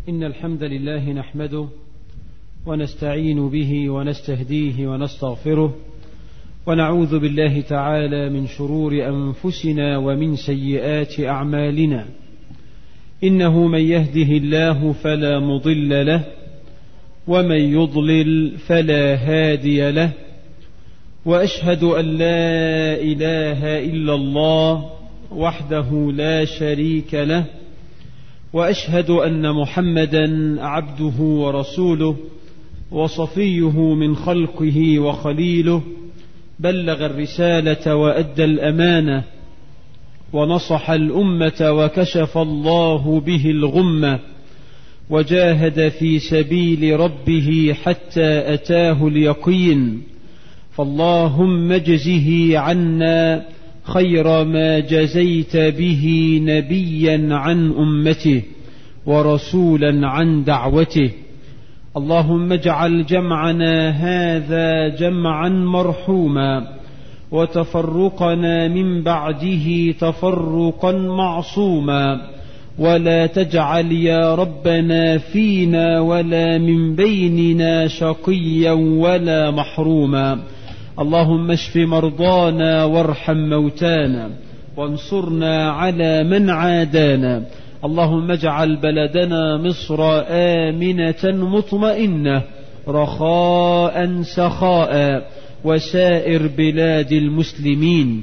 إن الحمد لله نحمده ونستعين به ونستهديه ونستغفره ونعوذ بالله تعالى من شرور أنفسنا ومن سيئات أعمالنا إنه من يهده الله فلا مضل له ومن يضلل فلا هادي له واشهد ان لا اله الا الله وحده لا شريك له واشهد ان محمدا عبده ورسوله وصفيه من خلقه وخليله بلغ الرساله وادى الامانه ونصح الامه وكشف الله به الغمه وجاهد في سبيل ربه حتى اتاه اليقين فاللهم اجزه عنا خير ما جزيت به نبيا عن امته ورسولا عن دعوته اللهم اجعل جمعنا هذا جمعا مرحوما وتفرقنا من بعده تفرقا معصوما ولا تجعل يا ربنا فينا ولا من بيننا شقيا ولا محروما اللهم اشف مرضانا وارحم موتانا وانصرنا على من عادانا اللهم اجعل بلدنا مصر امنه مطمئنه رخاء سخاء وسائر بلاد المسلمين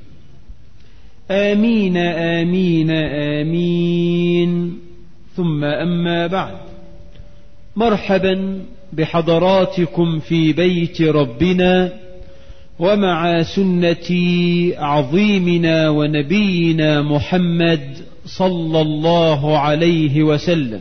امين امين امين ثم اما بعد مرحبا بحضراتكم في بيت ربنا ومع سنه عظيمنا ونبينا محمد صلى الله عليه وسلم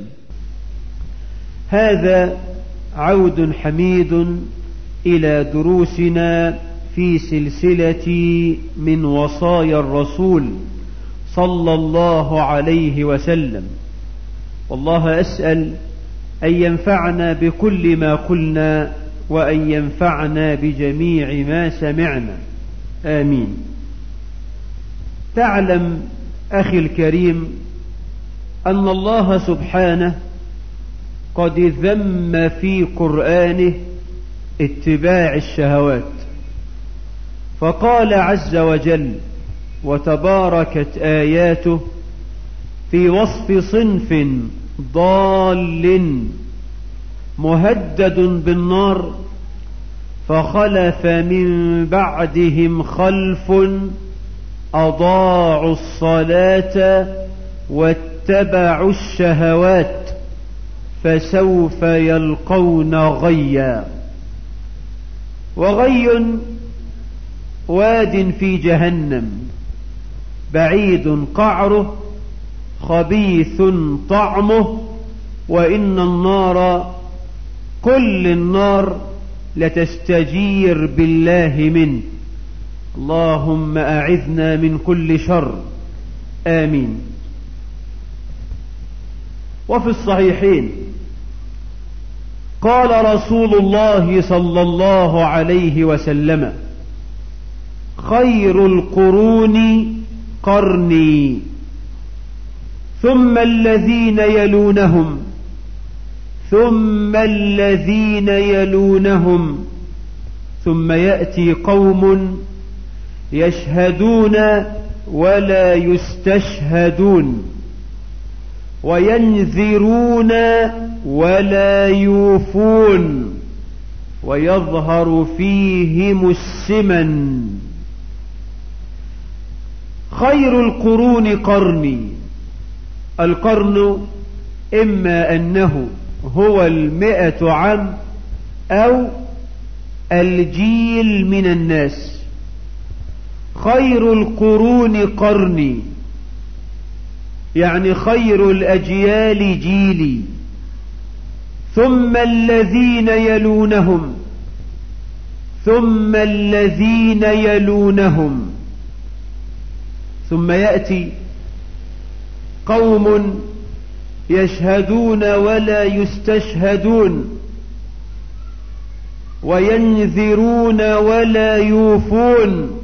هذا عود حميد الى دروسنا في سلسله من وصايا الرسول صلى الله عليه وسلم والله اسال ان ينفعنا بكل ما قلنا وان ينفعنا بجميع ما سمعنا امين تعلم اخي الكريم ان الله سبحانه قد ذم في قرانه اتباع الشهوات فقال عز وجل وتباركت اياته في وصف صنف ضال مهدد بالنار فخلف من بعدهم خلف اضاعوا الصلاه واتبعوا الشهوات فسوف يلقون غيا وغي واد في جهنم بعيد قعره خبيث طعمه وان النار كل النار لتستجير بالله منه اللهم اعذنا من كل شر امين وفي الصحيحين قال رسول الله صلى الله عليه وسلم خير القرون قرني ثم الذين يلونهم ثم الذين يلونهم ثم ياتي قوم يشهدون ولا يستشهدون وينذرون ولا يوفون ويظهر فيهم السمن خير القرون قرني القرن اما انه هو المئة عام او الجيل من الناس خير القرون قرني يعني خير الاجيال جيلي ثم الذين يلونهم ثم الذين يلونهم ثم ياتي قوم يشهدون ولا يستشهدون وينذرون ولا يوفون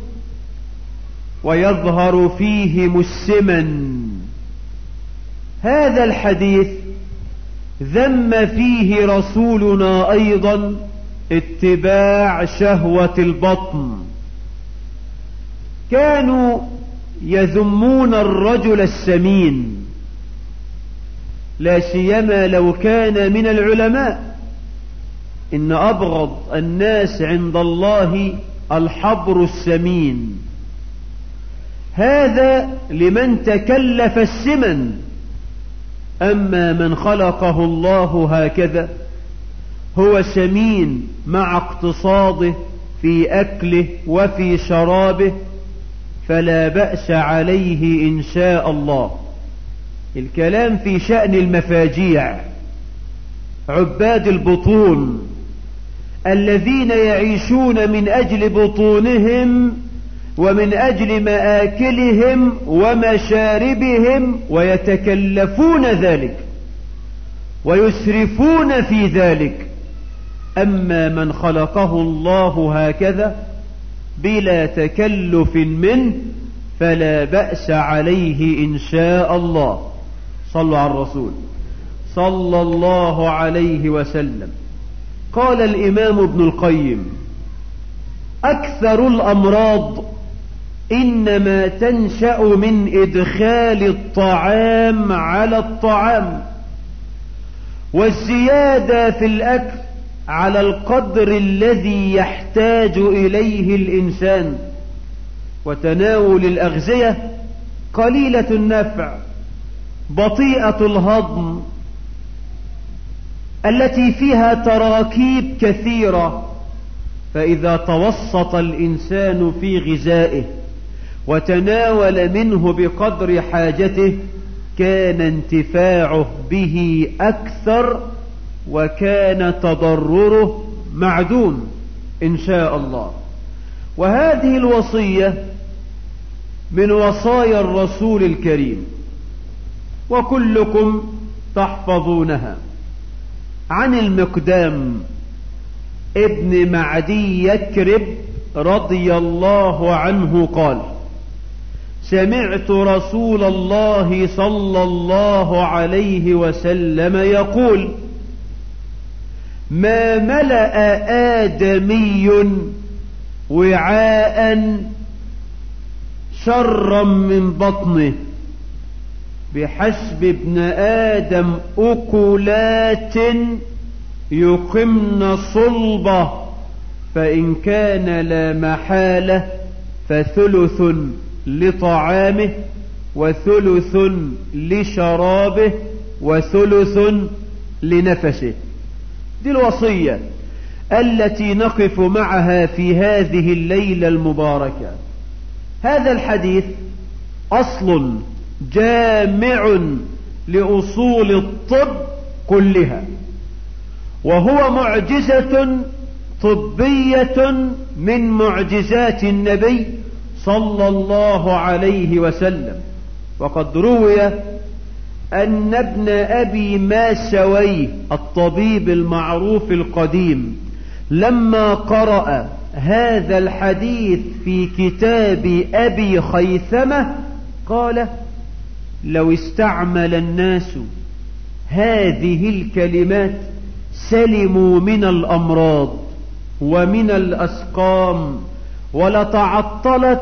ويظهر فيهم السمن هذا الحديث ذم فيه رسولنا أيضا اتباع شهوة البطن كانوا يذمون الرجل السمين لا سيما لو كان من العلماء إن أبغض الناس عند الله الحبر السمين هذا لمن تكلف السمن أما من خلقه الله هكذا هو سمين مع اقتصاده في أكله وفي شرابه فلا بأس عليه إن شاء الله الكلام في شأن المفاجيع عباد البطون الذين يعيشون من أجل بطونهم ومن أجل مآكلهم ومشاربهم ويتكلفون ذلك ويسرفون في ذلك أما من خلقه الله هكذا بلا تكلف منه فلا بأس عليه إن شاء الله صلوا على الرسول صلى الله عليه وسلم قال الإمام ابن القيم أكثر الأمراض إنما تنشأ من إدخال الطعام على الطعام والزيادة في الأكل على القدر الذي يحتاج إليه الإنسان وتناول الأغذية قليلة النفع بطيئة الهضم التي فيها تراكيب كثيرة فإذا توسط الإنسان في غذائه وتناول منه بقدر حاجته كان انتفاعه به أكثر وكان تضرره معدوم إن شاء الله وهذه الوصية من وصايا الرسول الكريم وكلكم تحفظونها عن المقدام ابن معدي يكرب رضي الله عنه قال سمعت رسول الله صلى الله عليه وسلم يقول ما ملأ آدمي وعاء شرا من بطنه بحسب ابن آدم أكلات يقمن صلبه فإن كان لا محالة فثلث لطعامه وثلث لشرابه وثلث لنفسه دي الوصية التي نقف معها في هذه الليلة المباركة هذا الحديث أصل جامع لأصول الطب كلها وهو معجزة طبية من معجزات النبي صلى الله عليه وسلم وقد روي أن ابن أبي ماسوي الطبيب المعروف القديم لما قرأ هذا الحديث في كتاب أبي خيثمة قال لو استعمل الناس هذه الكلمات سلموا من الأمراض ومن الأسقام ولتعطلت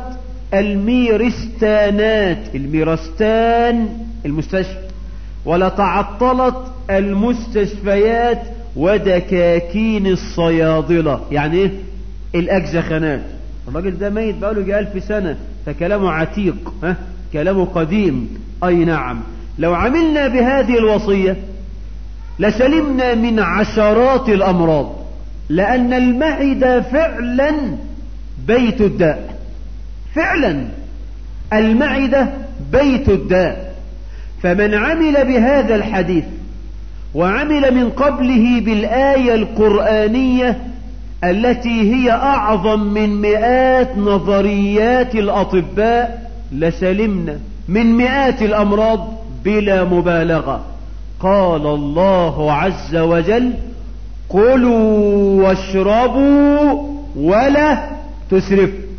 الميرستانات الميرستان المستشفى ولتعطلت المستشفيات ودكاكين الصيادلة يعني ايه الاجزخانات الراجل ده ميت بقاله جاء ألف سنة فكلامه عتيق ها كلامه قديم أي نعم لو عملنا بهذه الوصية لسلمنا من عشرات الأمراض لأن المعدة فعلا بيت الداء فعلا المعدة بيت الداء فمن عمل بهذا الحديث وعمل من قبله بالآية القرآنية التي هي أعظم من مئات نظريات الأطباء لسلمنا من مئات الأمراض بلا مبالغة قال الله عز وجل كلوا واشربوا ولا تسرفوا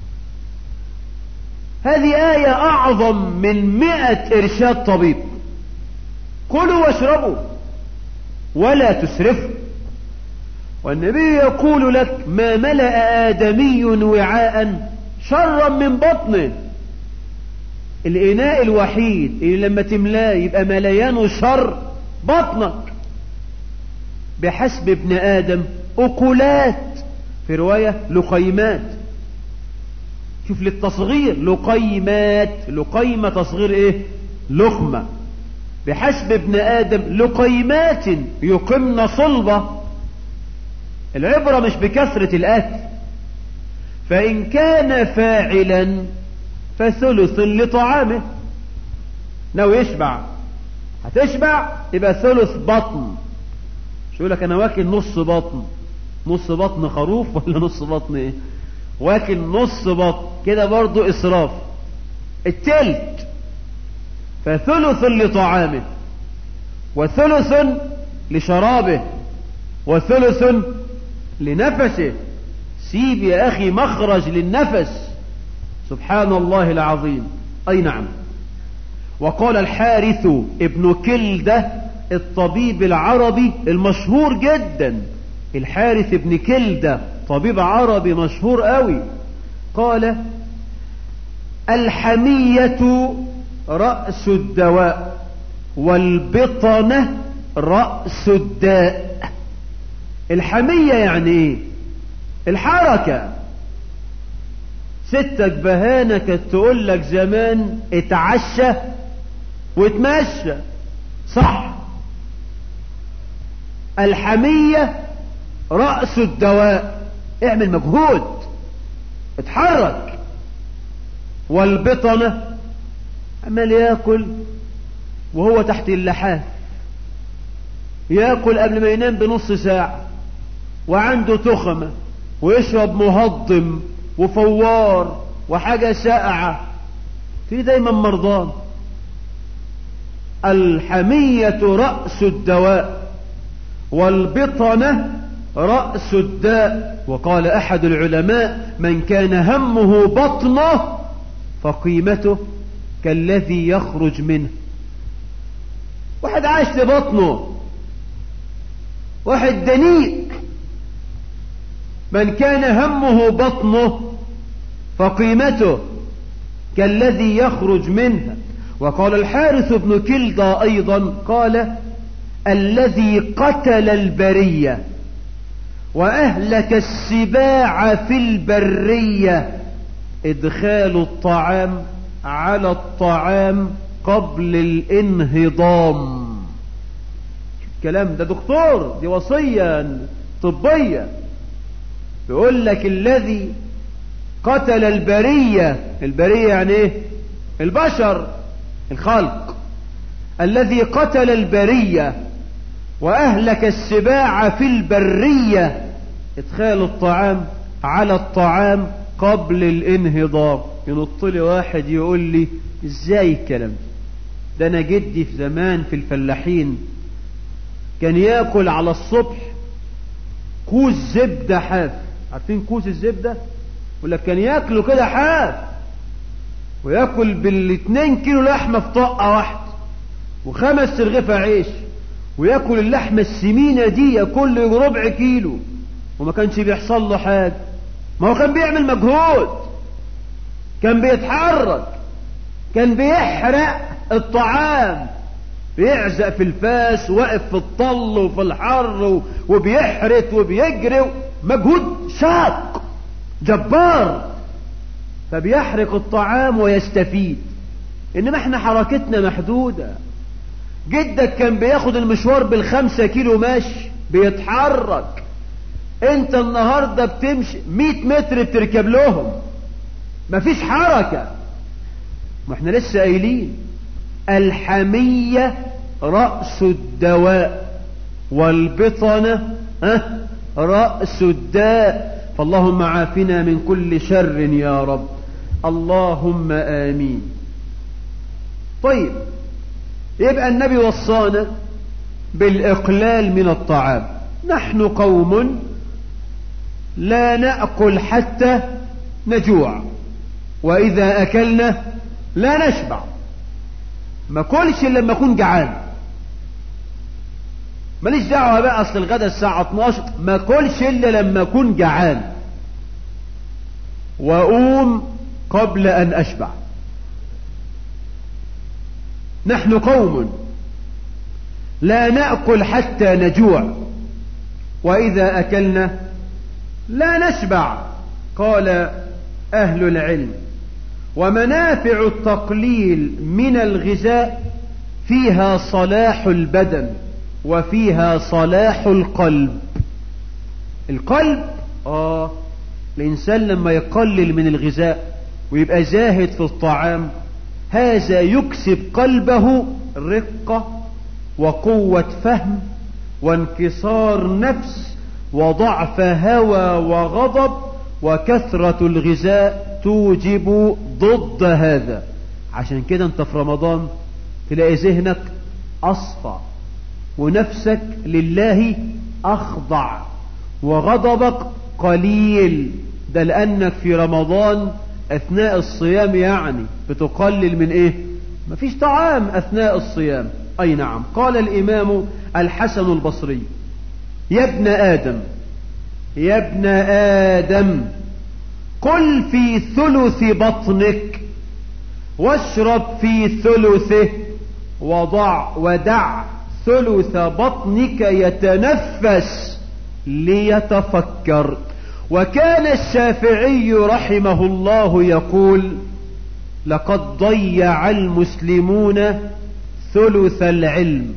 هذه آية أعظم من مئة إرشاد طبيب كلوا واشربوا ولا تسرفه والنبي يقول لك ما ملأ آدمي وعاء شرا من بطنه الإناء الوحيد اللي لما تملاه يبقى مليانه شر بطنك بحسب ابن آدم أكلات في رواية لقيمات شوف للتصغير لقيمات لقيمة تصغير ايه لقمة بحسب ابن آدم لقيمات يقمن صلبة العبرة مش بكثرة الأكل فإن كان فاعلا فثلث لطعامه لو يشبع هتشبع يبقى ثلث بطن شو يقول لك انا واكل نص بطن نص بطن خروف ولا نص بطن ايه واكل نص بطن كده برضو اسراف التلت فثلث لطعامه وثلث لشرابه وثلث لنفسه سيب يا اخي مخرج للنفس سبحان الله العظيم اي نعم وقال الحارث ابن كلده الطبيب العربي المشهور جدا الحارث ابن كلدة طبيب عربي مشهور قوي قال الحمية رأس الدواء والبطنة رأس الداء الحمية يعني ايه الحركة ستك بهانة كانت تقول لك زمان اتعشى واتمشى صح الحمية رأس الدواء اعمل مجهود اتحرك والبطنة عمال ياكل وهو تحت اللحاف ياكل قبل ما ينام بنص ساعة وعنده تخمة ويشرب مهضم وفوار وحاجة ساقعة في دايما مرضان الحمية رأس الدواء والبطنة رأس الداء وقال أحد العلماء من كان همه بطنه فقيمته كالذي يخرج منه واحد عايش لبطنه واحد دنيء من كان همه بطنه فقيمته كالذي يخرج منها وقال الحارث بن كلدى أيضا قال الذي قتل البرية وأهلك السباع في البرية إدخال الطعام على الطعام قبل الانهضام الكلام ده دكتور دي وصية طبية يقول لك الذي قتل البرية البرية يعني ايه البشر الخلق الذي قتل البرية وأهلك السباع في البرية ادخال الطعام على الطعام قبل الانهضام ينط لي واحد يقول لي ازاي الكلام ده انا جدي في زمان في الفلاحين كان ياكل على الصبح كوز زبدة حاف عارفين كوز الزبدة ولا كان ياكله كده حاف وياكل بالاتنين كيلو لحمة في طاقة واحدة وخمس ترغيفة عيش وياكل اللحمة السمينة دي كل ربع كيلو وما كانش بيحصل له حاجة ما هو كان بيعمل مجهود كان بيتحرك كان بيحرق الطعام بيعزق في الفاس واقف في الطل وفي الحر وبيحرت وبيجري مجهود شاق جبار فبيحرق الطعام ويستفيد انما احنا حركتنا محدودة جدك كان بياخد المشوار بالخمسة كيلو ماشي بيتحرك انت النهاردة بتمشي مئة متر بتركب لهم مفيش حركة ما احنا لسه قايلين الحمية رأس الدواء والبطنة ها رأس الداء فاللهم عافنا من كل شر يا رب اللهم آمين طيب يبقى النبي وصانا بالإقلال من الطعام نحن قوم لا نأكل حتى نجوع وإذا أكلنا لا نشبع ما كلش لما أكون جعان ماليش دعوة بقى اصل الغدا الساعة 12 ما كلش الا لما اكون جعان واقوم قبل ان اشبع نحن قوم لا نأكل حتى نجوع وإذا أكلنا لا نشبع قال أهل العلم ومنافع التقليل من الغذاء فيها صلاح البدن وفيها صلاح القلب القلب آه الإنسان لما يقلل من الغذاء ويبقى زاهد في الطعام هذا يكسب قلبه رقة وقوة فهم وانكسار نفس وضعف هوى وغضب وكثرة الغذاء توجب ضد هذا عشان كده انت في رمضان تلاقي ذهنك أصفى ونفسك لله أخضع وغضبك قليل ده لأنك في رمضان أثناء الصيام يعني بتقلل من إيه مفيش طعام أثناء الصيام أي نعم قال الإمام الحسن البصري يا ابن آدم يا ابن آدم قل في ثلث بطنك واشرب في ثلثه وضع ودع ثلث بطنك يتنفس ليتفكر وكان الشافعي رحمه الله يقول لقد ضيع المسلمون ثلث العلم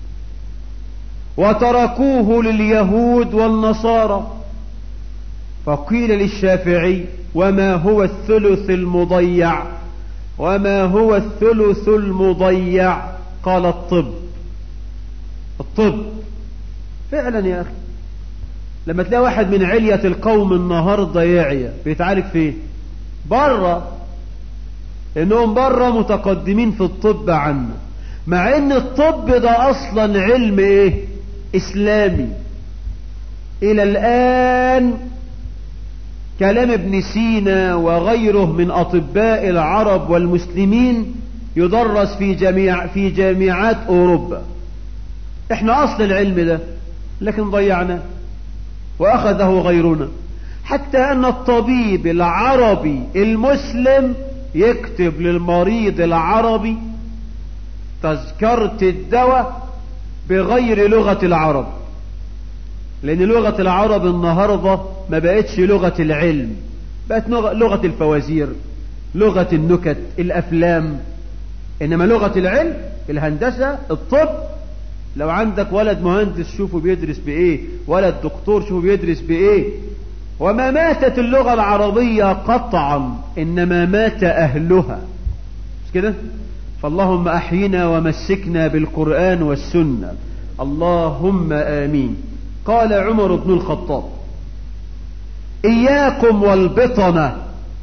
وتركوه لليهود والنصارى فقيل للشافعي وما هو الثلث المضيع وما هو الثلث المضيع قال الطب الطب فعلا يا أخي لما تلاقي واحد من علية القوم النهاردة يعيا بيتعالج فين بره انهم بره متقدمين في الطب عنا مع ان الطب ده اصلا علم ايه اسلامي الى الان كلام ابن سينا وغيره من اطباء العرب والمسلمين يدرس في جميع في جامعات اوروبا احنا اصل العلم ده لكن ضيعناه واخذه غيرنا حتى ان الطبيب العربي المسلم يكتب للمريض العربي تذكرة الدواء بغير لغة العرب لأن لغة العرب النهاردة ما بقتش لغة العلم بقت لغة الفوازير لغة النكت الأفلام إنما لغة العلم الهندسة الطب لو عندك ولد مهندس شوفوا بيدرس بإيه ولد دكتور شوفوا بيدرس بإيه وما ماتت اللغة العربية قطعا إنما مات أهلها مش كده فاللهم أحينا ومسكنا بالقرآن والسنة اللهم آمين قال عمر بن الخطاب إياكم والبطنة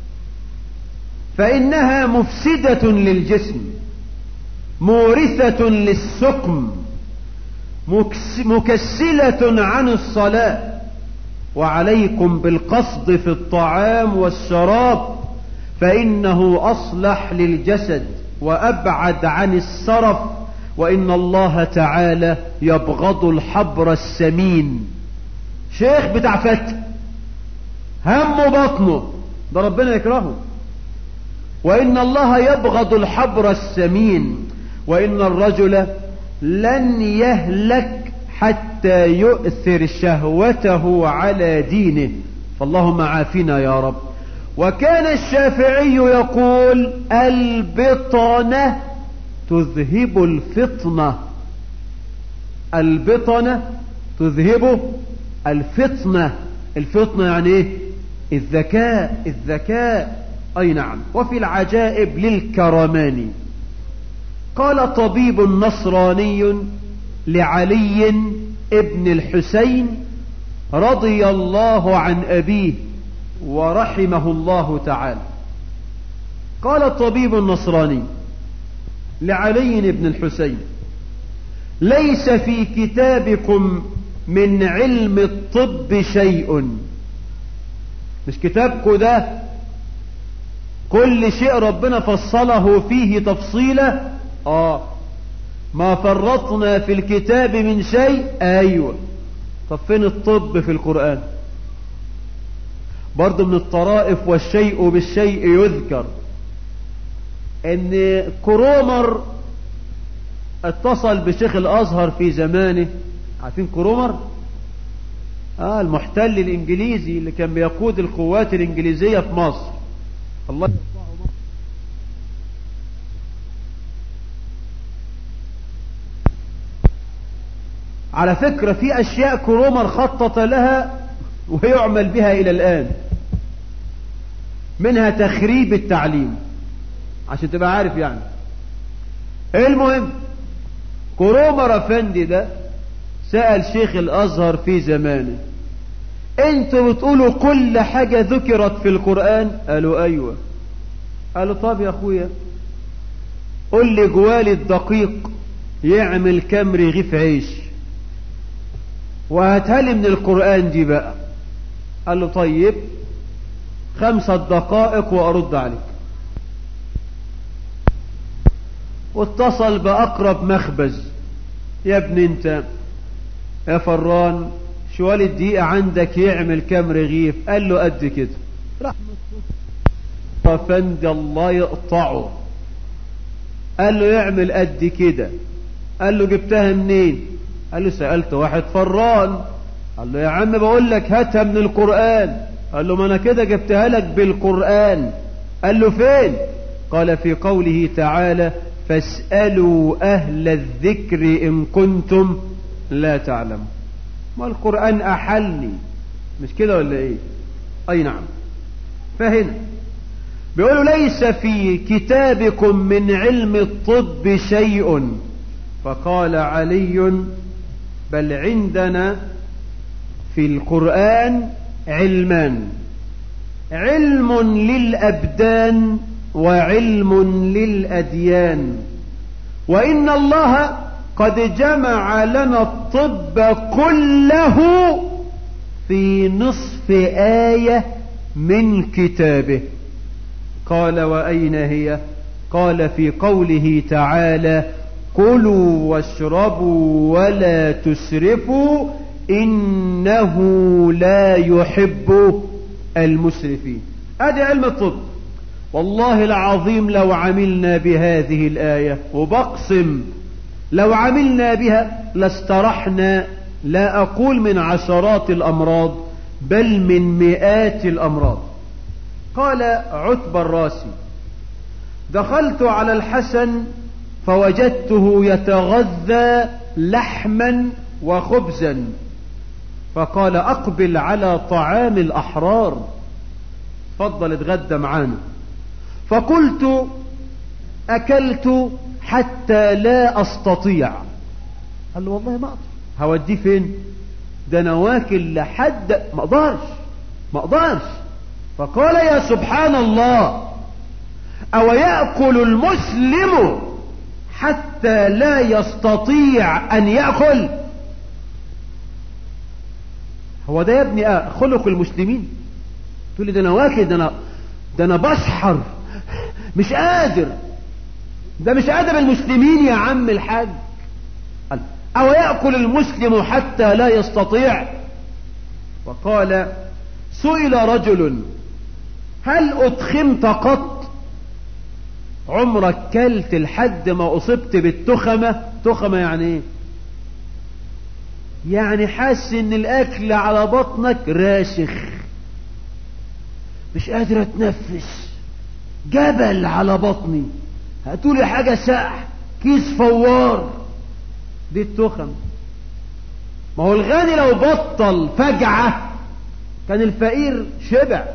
فإنها مفسدة للجسم مورثة للسقم مكسلة عن الصلاة وعليكم بالقصد في الطعام والشراب فإنه أصلح للجسد وأبعد عن السرف وإن الله تعالى يبغض الحبر السمين شيخ بتاع فتح هم بطنه ده ربنا يكرهه وإن الله يبغض الحبر السمين وإن الرجل لن يهلك حتى يؤثر شهوته على دينه فاللهم عافنا يا رب وكان الشافعي يقول البطنة تذهب الفطنة البطنة تذهب الفطنة الفطنة يعني ايه الذكاء الذكاء اي نعم وفي العجائب للكرماني قال طبيب نصراني لعلي ابن الحسين رضي الله عن أبيه ورحمه الله تعالى قال الطبيب النصراني لعلي بن الحسين ليس في كتابكم من علم الطب شيء مش كتابكم ده كل شيء ربنا فصله فيه تفصيلة اه ما فرطنا في الكتاب من شيء أيوة طب فين الطب في القرآن برضو من الطرائف والشيء بالشيء يذكر ان كرومر اتصل بشيخ الازهر في زمانه عارفين كرومر اه المحتل الانجليزي اللي كان بيقود القوات الانجليزية في مصر الله على فكرة في اشياء كرومر خطط لها ويعمل بها الى الان منها تخريب التعليم عشان تبقى عارف يعني المهم كرومر افندي ده سأل شيخ الازهر في زمانه انتوا بتقولوا كل حاجة ذكرت في القرآن قالوا ايوه قالوا طب يا اخويا قل لي جوالي الدقيق يعمل كام رغيف عيش وهاتها لي من القرآن دي بقى قال له طيب خمسة دقائق وارد عليك واتصل بأقرب مخبز يا ابن انت يا فران شوال الدقيقة عندك يعمل كام رغيف قال له قد كده راح ففند الله يقطعه قال له يعمل قد كده قال له جبتها منين قال له سألت واحد فران قال له يا عم بقول لك هاتها من القرآن قال له ما انا كده جبتها لك بالقرآن قال له فين قال في قوله تعالى فاسألوا أهل الذكر إن كنتم لا تعلمون ما القرآن أحلني مش كده ولا إيه أي نعم فهنا بيقولوا ليس في كتابكم من علم الطب شيء فقال علي بل عندنا في القرآن علمان علم للأبدان وعلم للأديان وإن الله قد جمع لنا الطب كله في نصف آية من كتابه قال وأين هي قال في قوله تعالى كلوا واشربوا ولا تسرفوا إنه لا يحب المسرفين ادي علم الطب والله العظيم لو عملنا بهذه الآية وبقسم لو عملنا بها لاسترحنا لا أقول من عشرات الأمراض بل من مئات الأمراض قال عتبة الراسي دخلت على الحسن فوجدته يتغذى لحما وخبزا فقال أقبل على طعام الأحرار فضل اتغدى معانا فقلت أكلت حتى لا أستطيع قال له والله ما أقدر هوديه فين ده أنا واكل لحد ما أقدرش ما أقدرش فقال يا سبحان الله أو يأكل المسلم حتى لا يستطيع أن يأكل هو ده يا ابني خلق المسلمين تقول لي ده أنا واكل ده أنا ده أنا بسحر مش قادر ده مش أدب المسلمين يا عم الحاج قال أو يأكل المسلم حتى لا يستطيع وقال سئل رجل هل أدخمت قط عمرك كلت لحد ما أصبت بالتخمة تخمة يعني ايه يعني حاسس ان الاكل على بطنك راشخ مش قادر اتنفس جبل على بطني هاتولي حاجة ساقع كيس فوار دي التخم ما هو الغني لو بطل فجعة كان الفقير شبع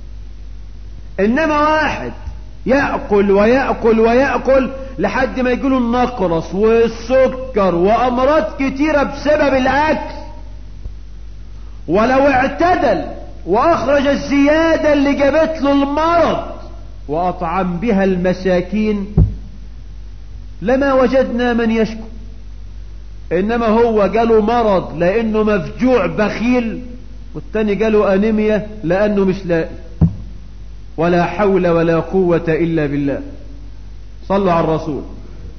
انما واحد يأكل ويأكل ويأكل لحد ما يجيله النقرس والسكر وأمراض كتيرة بسبب الأكل ولو اعتدل وأخرج الزيادة اللي جابت له المرض وأطعم بها المساكين لما وجدنا من يشكو إنما هو جاله مرض لأنه مفجوع بخيل والتاني جاله أنيميا لأنه مش لاقي ولا حول ولا قوة إلا بالله صلوا على الرسول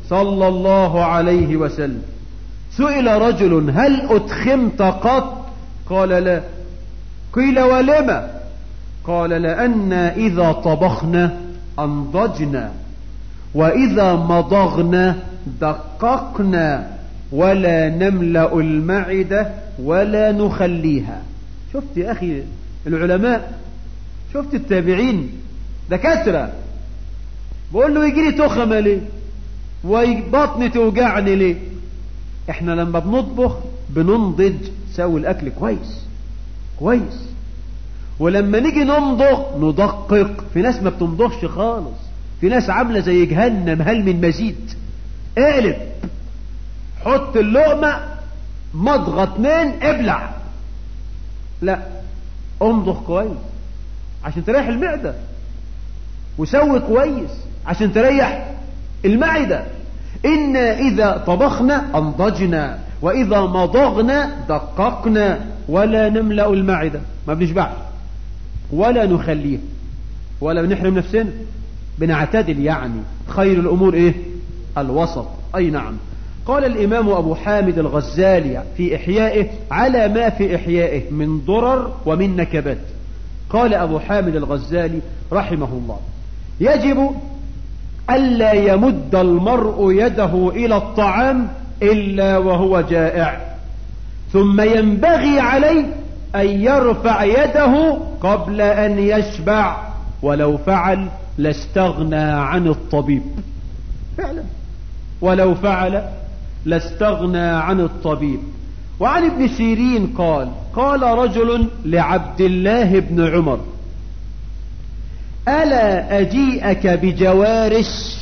صلى الله عليه وسلم سئل رجل هل أدخمت قط قال لا قيل ولم قال لأن إذا طبخنا أنضجنا وإذا مضغنا دققنا ولا نملأ المعدة ولا نخليها شفت يا أخي العلماء شفت التابعين دكاترة بقول له يجي لي تخمة ليه وبطني توجعني ليه احنا لما بنطبخ بننضج سوي الاكل كويس كويس ولما نيجي نمضغ ندقق في ناس ما بتمضغش خالص في ناس عاملة زي جهنم هل من مزيد اقلب حط اللقمة مضغة اتنين ابلع لا امضغ كويس عشان تريح المعدة وسوي كويس عشان تريح المعدة إن إذا طبخنا أنضجنا وإذا مضغنا دققنا ولا نملأ المعدة ما بنشبعش ولا نخليها ولا بنحرم نفسنا بنعتدل يعني خير الأمور إيه الوسط أي نعم قال الإمام أبو حامد الغزالي في إحيائه على ما في إحيائه من ضرر ومن نكبات قال أبو حامد الغزالي رحمه الله يجب ألا يمد المرء يده إلى الطعام إلا وهو جائع ثم ينبغي عليه أن يرفع يده قبل أن يشبع ولو فعل لاستغنى عن الطبيب فعلا ولو فعل لاستغنى عن الطبيب وعن ابن سيرين قال قال رجل لعبد الله بن عمر ألا أجيئك بجوارش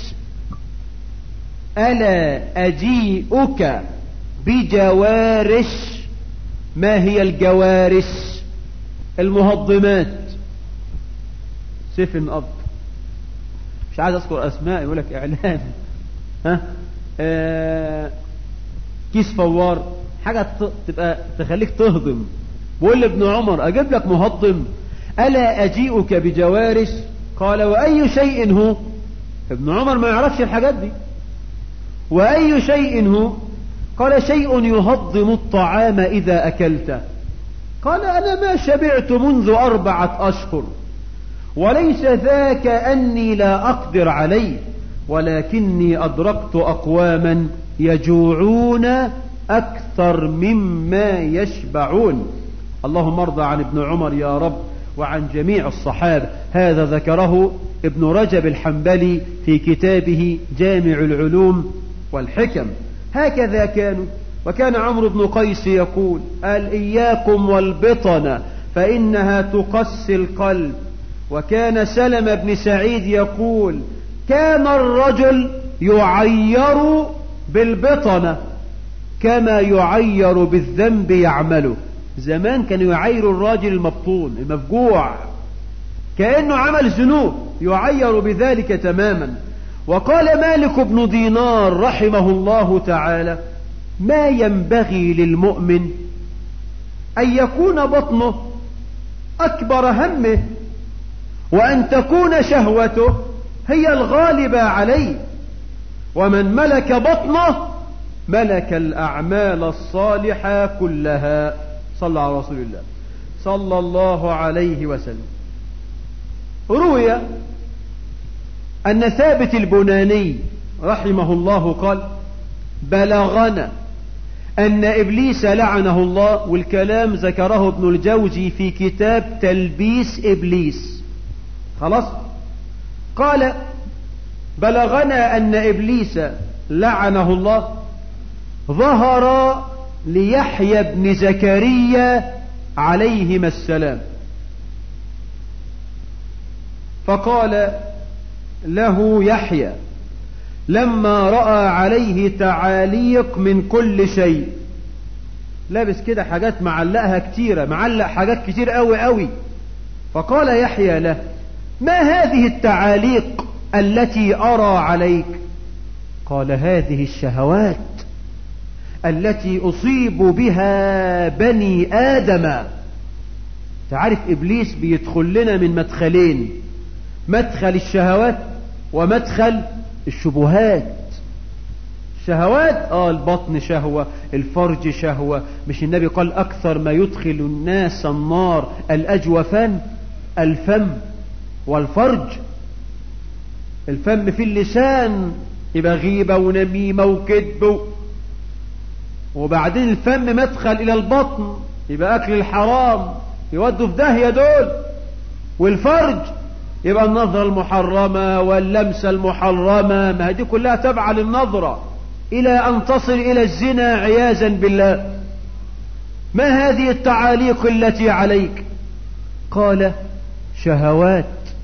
ألا أجيئك بجوارش ما هي الجوارش المهضمات سفن أب مش عايز أذكر أسماء يقول لك إعلان ها آه كيس فوار حاجة تبقى تخليك تهضم بقول لابن عمر أجيب لك مهضم ألا أجيئك بجوارش قال وأي شيء هو ابن عمر ما يعرفش الحاجات دي وأي شيء هو قال شيء يهضم الطعام إذا أكلته قال أنا ما شبعت منذ أربعة أشهر وليس ذاك أني لا أقدر عليه ولكني أدركت أقواما يجوعون أكثر مما يشبعون اللهم ارضى عن ابن عمر يا رب وعن جميع الصحابة هذا ذكره ابن رجب الحنبلي في كتابه جامع العلوم والحكم هكذا كانوا وكان عمرو بن قيس يقول قال إياكم والبطن فإنها تقسي القلب وكان سلم بن سعيد يقول كان الرجل يعير بالبطنة كما يعير بالذنب يعمله زمان كانوا يعيروا الراجل المبطون المفجوع كأنه عمل ذنوب يعير بذلك تماما وقال مالك بن دينار رحمه الله تعالى ما ينبغي للمؤمن أن يكون بطنه أكبر همه وأن تكون شهوته هي الغالبة عليه ومن ملك بطنه ملك الأعمال الصالحة كلها صلى على رسول الله صلى الله عليه وسلم روي أن ثابت البناني رحمه الله قال بلغنا أن إبليس لعنه الله والكلام ذكره ابن الجوزي في كتاب تلبيس إبليس خلاص قال بلغنا أن إبليس لعنه الله ظهر ليحيى بن زكريا عليهما السلام فقال له يحيى لما رأى عليه تعاليق من كل شيء لابس كده حاجات معلقها كتيرة معلق حاجات كتير قوي قوي فقال يحيى له ما هذه التعاليق التي أرى عليك قال هذه الشهوات التي أصيب بها بني آدم تعرف إبليس بيدخل لنا من مدخلين مدخل الشهوات ومدخل الشبهات شهوات اه البطن شهوة الفرج شهوة مش النبي قال اكثر ما يدخل الناس النار الاجوفان الفم والفرج الفم في اللسان يبقى غيبة ونميمة وكذب وبعدين الفم مدخل الى البطن يبقى اكل الحرام يودوا في داهية دول والفرج يبقى النظرة المحرمة واللمسة المحرمة ما دي كلها تبع للنظرة إلى أن تصل إلى الزنا عياذا بالله ما هذه التعاليق التي عليك قال شهوات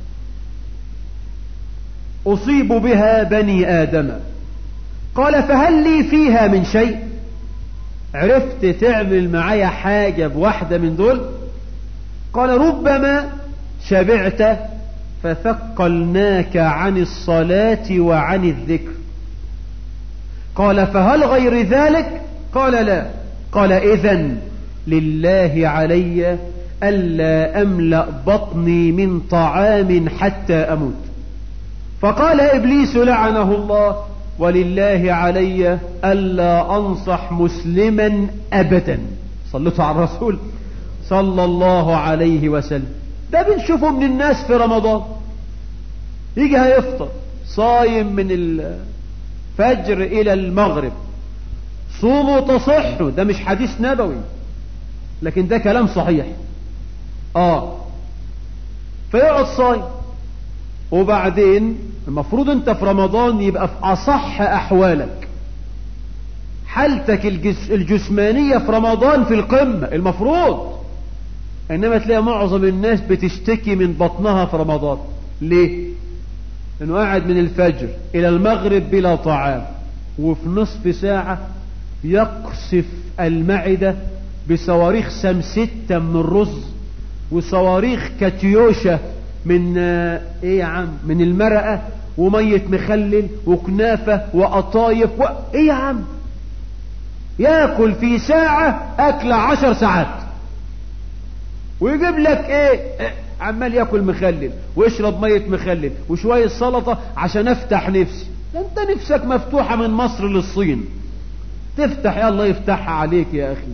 أصيب بها بني آدم قال فهل لي فيها من شيء عرفت تعمل معايا حاجة بواحدة من دول قال ربما شبعت فثقلناك عن الصلاة وعن الذكر قال فهل غير ذلك قال لا قال إذن لله علي ألا أملأ بطني من طعام حتى أموت فقال إبليس لعنه الله ولله علي ألا أنصح مسلما أبدا صلوا على الرسول صلى الله عليه وسلم ده بنشوفه من الناس في رمضان يجي هيفطر صايم من الفجر إلى المغرب صوموا تصحوا ده مش حديث نبوي لكن ده كلام صحيح اه فيقعد صايم وبعدين المفروض انت في رمضان يبقى في اصح احوالك حالتك الجس الجسمانية في رمضان في القمة المفروض انما تلاقي معظم الناس بتشتكي من بطنها في رمضان ليه انه قاعد من الفجر الى المغرب بلا طعام وفي نصف ساعة يقصف المعدة بصواريخ سم ستة من الرز وصواريخ كاتيوشا من ايه يا عم من المرقة ومية مخلل وكنافة وقطايف و... ايه يا عم ياكل في ساعة اكل عشر ساعات ويجيب لك ايه عمال ياكل مخلل ويشرب مية مخلل وشوية سلطة عشان افتح نفسي ده انت نفسك مفتوحة من مصر للصين تفتح يا الله يفتحها عليك يا اخي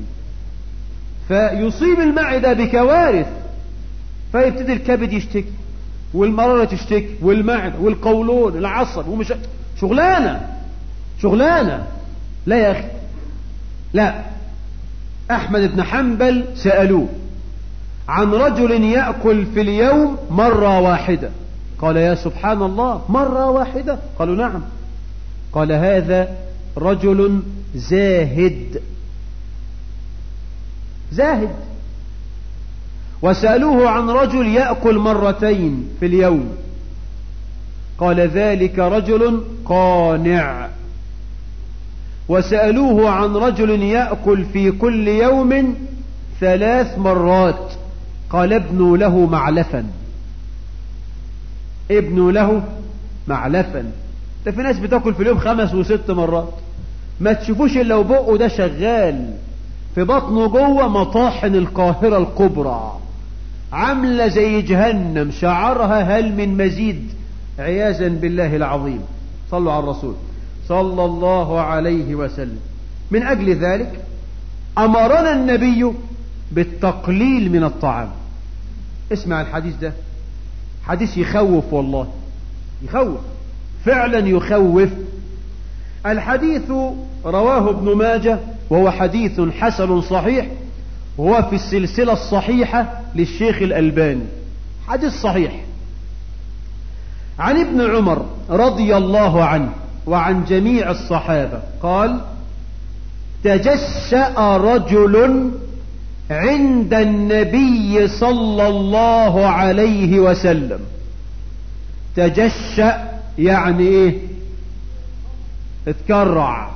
فيصيب المعدة بكوارث فيبتدي الكبد يشتكي والمرارة تشتكي والمعدة والقولون العصب ومش شغلانة شغلانة لا يا أخي لا أحمد بن حنبل سألوه عن رجل يأكل في اليوم مرة واحدة قال يا سبحان الله مرة واحدة قالوا نعم قال هذا رجل زاهد زاهد وسألوه عن رجل يأكل مرتين في اليوم قال ذلك رجل قانع وسألوه عن رجل يأكل في كل يوم ثلاث مرات قال ابنوا له معلفا ابنوا له معلفا ده في ناس بتاكل في اليوم خمس وست مرات ما تشوفوش الا وبقه ده شغال في بطنه جوه مطاحن القاهرة الكبرى عاملة زي جهنم شعرها هل من مزيد عياذا بالله العظيم صلوا على الرسول صلى الله عليه وسلم من أجل ذلك أمرنا النبي بالتقليل من الطعام اسمع الحديث ده حديث يخوف والله يخوف فعلا يخوف الحديث رواه ابن ماجه وهو حديث حسن صحيح وهو في السلسلة الصحيحة للشيخ الألباني حديث صحيح عن ابن عمر رضي الله عنه وعن جميع الصحابة قال تجسأ رجل عند النبي صلى الله عليه وسلم تجشأ يعني ايه اتكرع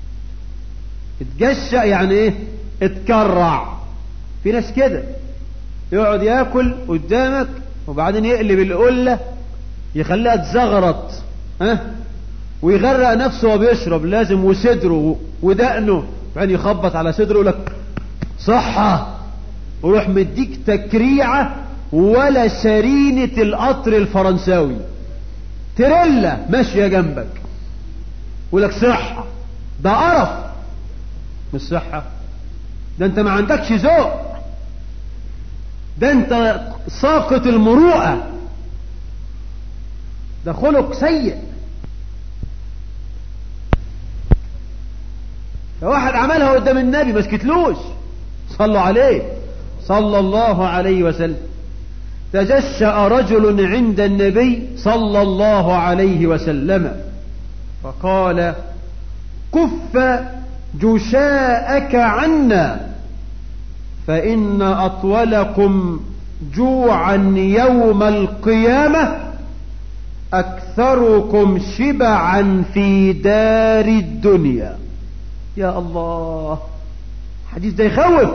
اتجشأ يعني ايه اتكرع في ناس كده يقعد ياكل قدامك وبعدين يقلب القلة يخليها تزغرط ها ويغرق نفسه وهو بيشرب لازم وصدره ودقنه بعدين يخبط على صدره يقول لك صحة ويروح مديك تكريعة ولا سرينة القطر الفرنساوي تريلا ماشية جنبك يقول لك صحة ده قرف مش صحة ده انت ما عندكش ذوق ده انت ساقط المروءة ده خلق سيء واحد عملها قدام النبي ما سكتلوش صلوا عليه صلى الله عليه وسلم تجشأ رجل عند النبي صلى الله عليه وسلم فقال كف جشاءك عنا فإن أطولكم جوعا يوم القيامة أكثركم شبعا في دار الدنيا يا الله حديث ده يخوف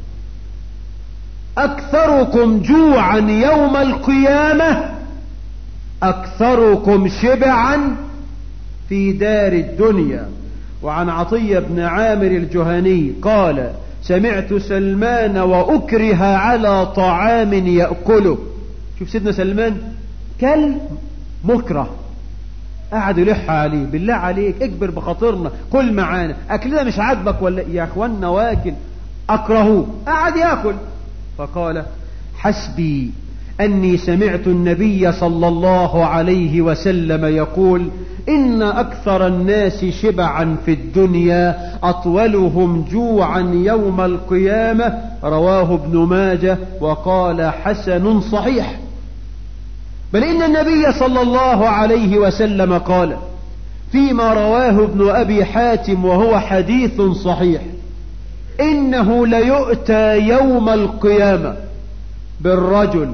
أكثركم جوعا يوم القيامة أكثركم شبعا في دار الدنيا وعن عطية بن عامر الجهني قال سمعت سلمان وأكره على طعام يأكله شوف سيدنا سلمان كل مكره قعد يلح عليه بالله عليك اكبر بخاطرنا كل معانا اكلنا مش عاجبك ولا يا اخوانا واكل اكرهوه قعد ياكل فقال حسبي اني سمعت النبي صلى الله عليه وسلم يقول ان اكثر الناس شبعا في الدنيا اطولهم جوعا يوم القيامه رواه ابن ماجه وقال حسن صحيح بل إن النبي صلى الله عليه وسلم قال فيما رواه ابن أبي حاتم وهو حديث صحيح إنه ليؤتى يوم القيامة بالرجل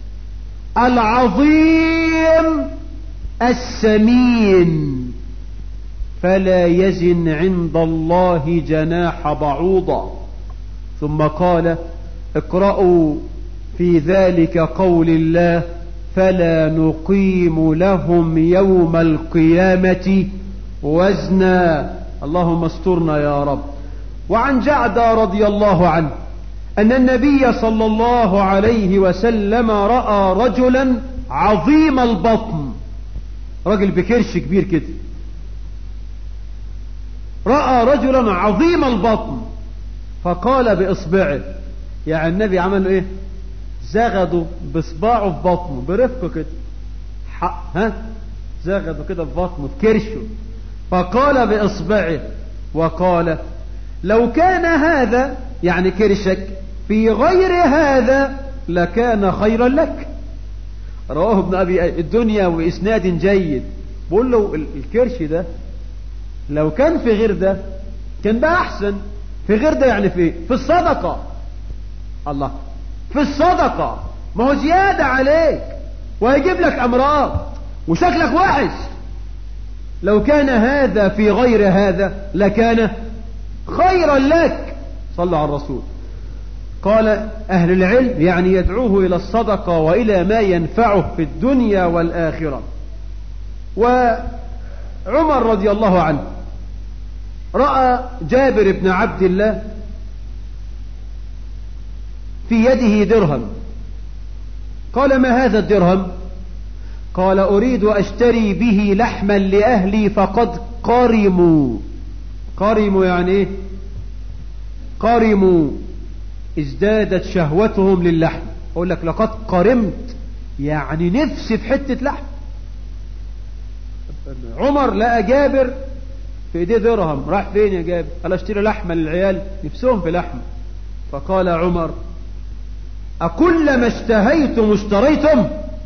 العظيم السمين فلا يزن عند الله جناح بعوضة ثم قال اقرأوا في ذلك قول الله فلا نقيم لهم يوم القيامة وزنا اللهم استرنا يا رب وعن جعدى رضي الله عنه أن النبي صلى الله عليه وسلم رأى رجلا عظيم البطن رجل بكرش كبير كده رأى رجلا عظيم البطن فقال بإصبعه يعني النبي عمل ايه زغدوا بصباعه في بطنه برفقه كده ها زغدوا كده في بطنه في كرشه فقال بإصبعه وقال لو كان هذا يعني كرشك في غير هذا لكان خيرا لك رواه ابن أبي الدنيا وإسناد جيد بقول له الكرش ده لو كان في غير ده كان ده أحسن في غير ده يعني في في الصدقة الله في الصدقة ما هو زيادة عليك وهيجيب لك أمراض وشكلك وحش لو كان هذا في غير هذا لكان خيرا لك صلوا على الرسول قال أهل العلم يعني يدعوه إلى الصدقة وإلى ما ينفعه في الدنيا والآخرة وعمر رضي الله عنه رأى جابر بن عبد الله في يده درهم قال ما هذا الدرهم قال أريد أشتري به لحما لأهلي فقد قرموا قرموا يعني ايه قرموا ازدادت شهوتهم للحم اقول لك لقد قرمت يعني نفسي في حتة لحم عمر لقى جابر في ايديه درهم راح فين يا جابر قال اشتري لحمة للعيال نفسهم في لحمة فقال عمر أكلما اشتهيتم اشتريتم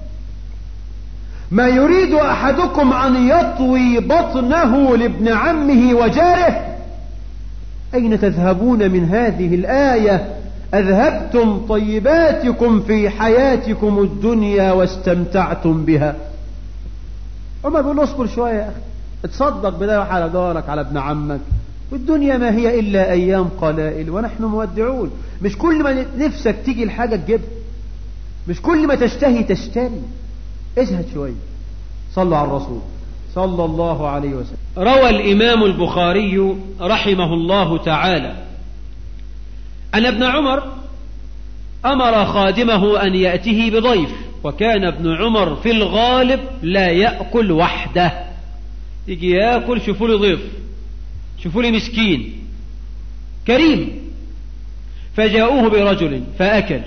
ما يريد أحدكم أن يطوي بطنه لابن عمه وجاره أين تذهبون من هذه الآية أذهبتم طيباتكم في حياتكم الدنيا واستمتعتم بها عمر بيقول اصبر شوية يا أخي اتصدق بده على جارك على ابن عمك والدنيا ما هي إلا أيام قلائل ونحن مودعون مش كل ما نفسك تيجي الحاجة تجيبها مش كل ما تشتهي تشتري ازهد شوية صلوا على الرسول صلى الله عليه وسلم روى الإمام البخاري رحمه الله تعالى أن ابن عمر أمر خادمه أن يأته بضيف وكان ابن عمر في الغالب لا يأكل وحده يجي يأكل شوفوا له ضيف شوفوا لي مسكين كريم فجاءوه برجل فأكل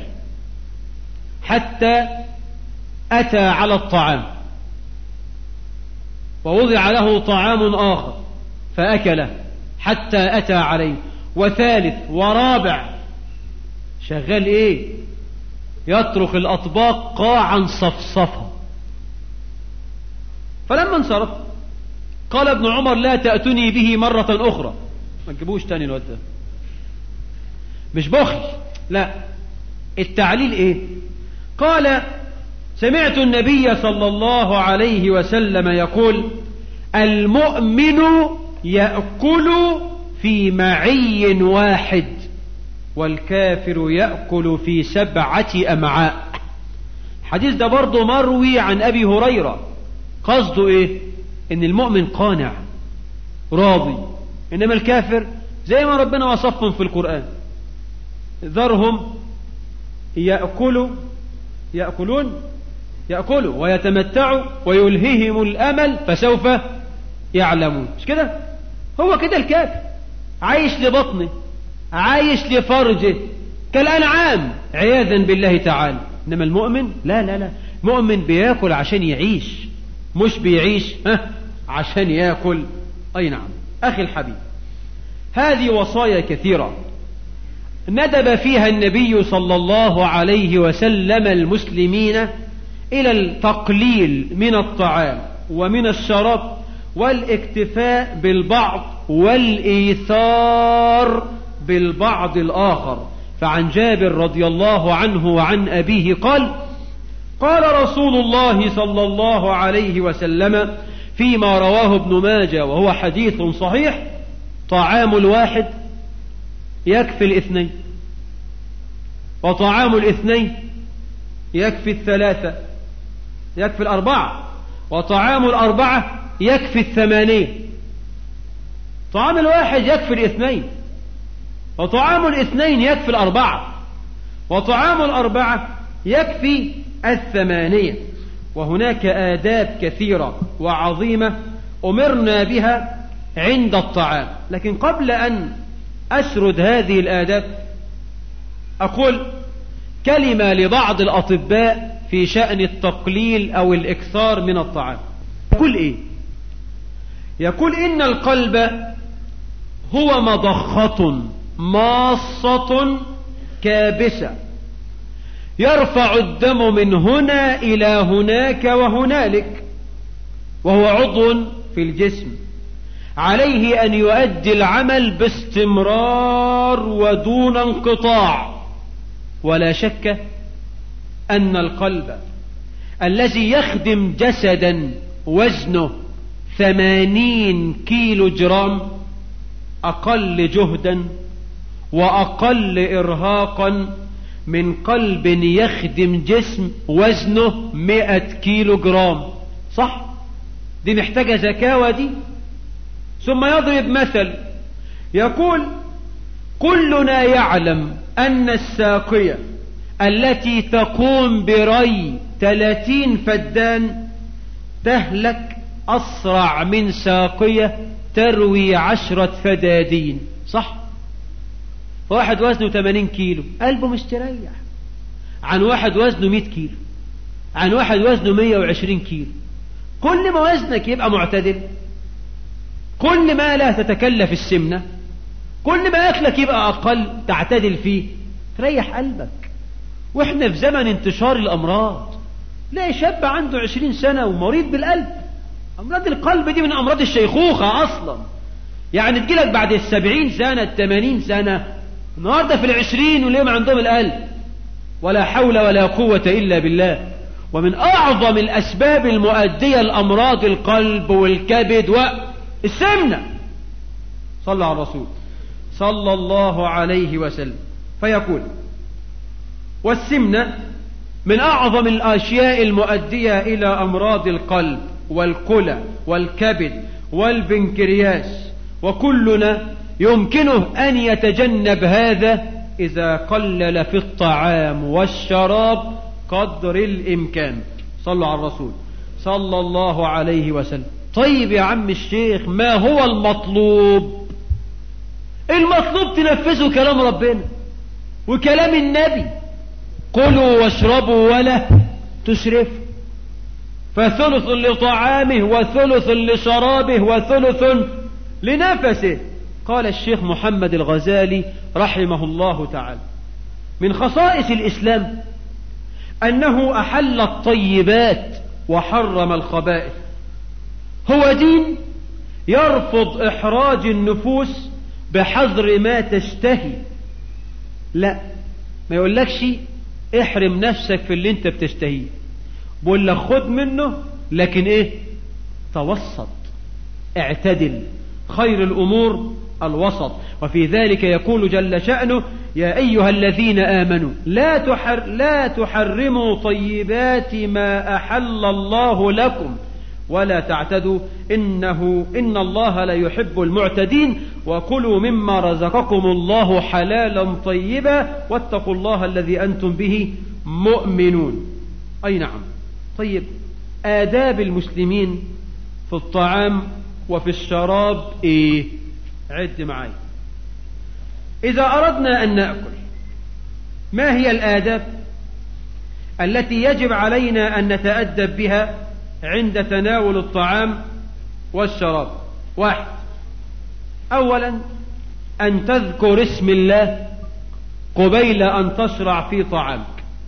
حتى أتى على الطعام ووضع له طعام آخر فأكله حتى أتى عليه وثالث ورابع شغال إيه يترك الأطباق قاعا صفصفا فلما انصرف قال ابن عمر لا تأتني به مرة أخرى ما تجيبوش تاني الواد ده مش بخل لا التعليل ايه قال سمعت النبي صلى الله عليه وسلم يقول المؤمن يأكل في معي واحد والكافر يأكل في سبعة أمعاء الحديث ده برضه مروي عن أبي هريرة قصده إيه إن المؤمن قانع راضي إنما الكافر زي ما ربنا وصفهم في القرآن ذرهم يأكلوا يأكلون يأكلوا ويتمتعوا ويلههم الأمل فسوف يعلمون مش كده هو كده الكافر عايش لبطنه عايش لفرجه كالأنعام عياذا بالله تعالى إنما المؤمن لا لا لا مؤمن بياكل عشان يعيش مش بيعيش ها عشان ياكل أي نعم أخي الحبيب هذه وصايا كثيرة ندب فيها النبي صلى الله عليه وسلم المسلمين إلى التقليل من الطعام ومن الشراب والاكتفاء بالبعض والإيثار بالبعض الآخر فعن جابر رضي الله عنه وعن أبيه قال قال رسول الله صلى الله عليه وسلم فيما رواه ابن ماجه وهو حديث صحيح طعام الواحد يكفي الاثنين وطعام الاثنين يكفي الثلاثة يكفي الأربعة وطعام الأربعة يكفي الثمانية طعام الواحد يكفي الاثنين وطعام الاثنين يكفي الأربعة وطعام الأربعة يكفي الثمانية وهناك آداب كثيرة وعظيمة أمرنا بها عند الطعام لكن قبل أن أسرد هذه الآداب أقول كلمة لبعض الأطباء في شأن التقليل أو الإكثار من الطعام يقول إيه يقول إن القلب هو مضخة ماصة كابسة يرفع الدم من هنا إلى هناك وهنالك وهو عضو في الجسم عليه أن يؤدي العمل باستمرار ودون انقطاع ولا شك أن القلب الذي يخدم جسدا وزنه ثمانين كيلو جرام أقل جهدا وأقل إرهاقا من قلب يخدم جسم وزنه مئة كيلو جرام صح دي محتاجة زكاوة دي ثم يضرب مثل يقول كلنا يعلم أن الساقية التي تقوم بري ثلاثين فدان تهلك أسرع من ساقية تروي عشرة فدادين صح واحد وزنه 80 كيلو قلبه مستريح عن واحد وزنه 100 كيلو عن واحد وزنه 120 كيلو كل ما وزنك يبقى معتدل كل ما لا تتكلف السمنة كل ما أكلك يبقى أقل تعتدل فيه تريح قلبك وإحنا في زمن انتشار الأمراض لا شاب عنده عشرين سنة ومريض بالقلب أمراض القلب دي من أمراض الشيخوخة أصلا يعني تجيلك بعد السبعين سنة التمانين سنة النهاردة في العشرين واليوم عندهم القلب ولا حول ولا قوة إلا بالله ومن أعظم الأسباب المؤدية لأمراض القلب والكبد والسمنة صلى على الرسول صلى الله عليه وسلم فيقول والسمنة من أعظم الأشياء المؤدية إلى أمراض القلب والكلى والكبد والبنكرياس وكلنا يمكنه أن يتجنب هذا إذا قلل في الطعام والشراب قدر الإمكان صلوا على الرسول صلى الله عليه وسلم طيب يا عم الشيخ ما هو المطلوب المطلوب تنفذوا كلام ربنا وكلام النبي كلوا واشربوا ولا تسرفوا فثلث لطعامه وثلث لشرابه وثلث لنفسه قال الشيخ محمد الغزالي رحمه الله تعالى من خصائص الإسلام أنه أحل الطيبات وحرم الخبائث هو دين يرفض إحراج النفوس بحظر ما تشتهي لا ما يقولكش احرم نفسك في اللي انت بتشتهيه بقول لك خد منه لكن ايه توسط اعتدل خير الامور الوسط وفي ذلك يقول جل شأنه يا أيها الذين آمنوا لا, تحر لا تحرموا طيبات ما أحل الله لكم ولا تعتدوا إنه إن الله لا يحب المعتدين وكلوا مما رزقكم الله حلالا طيبا واتقوا الله الذي أنتم به مؤمنون أي نعم طيب آداب المسلمين في الطعام وفي الشراب إيه عد معي إذا أردنا أن نأكل ما هي الآداب التي يجب علينا أن نتأدب بها عند تناول الطعام والشراب واحد أولا أن تذكر اسم الله قبيل أن تشرع في طعامك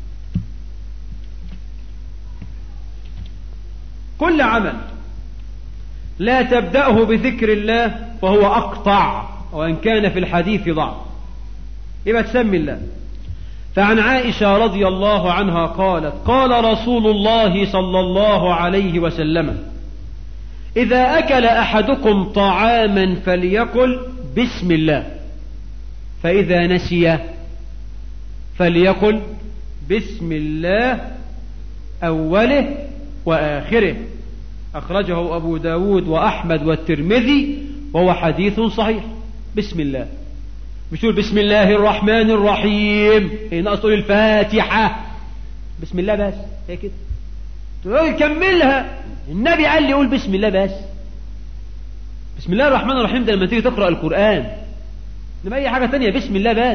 كل عمل لا تبدأه بذكر الله فهو أقطع وإن كان في الحديث ضعف يبقى تسمي الله فعن عائشة رضي الله عنها قالت قال رسول الله صلى الله عليه وسلم إذا أكل أحدكم طعاما فليقل بسم الله فإذا نسي فليقل بسم الله أوله وآخره أخرجه أبو داود وأحمد والترمذي وهو حديث صحيح بسم الله مش تقول بسم الله الرحمن الرحيم إيه ناقص تقول الفاتحة بسم الله بس هي كده تقول كملها النبي قال لي قول بسم الله بس بسم الله الرحمن الرحيم ده لما تيجي تقرأ القرآن لما أي حاجة تانية بسم الله بس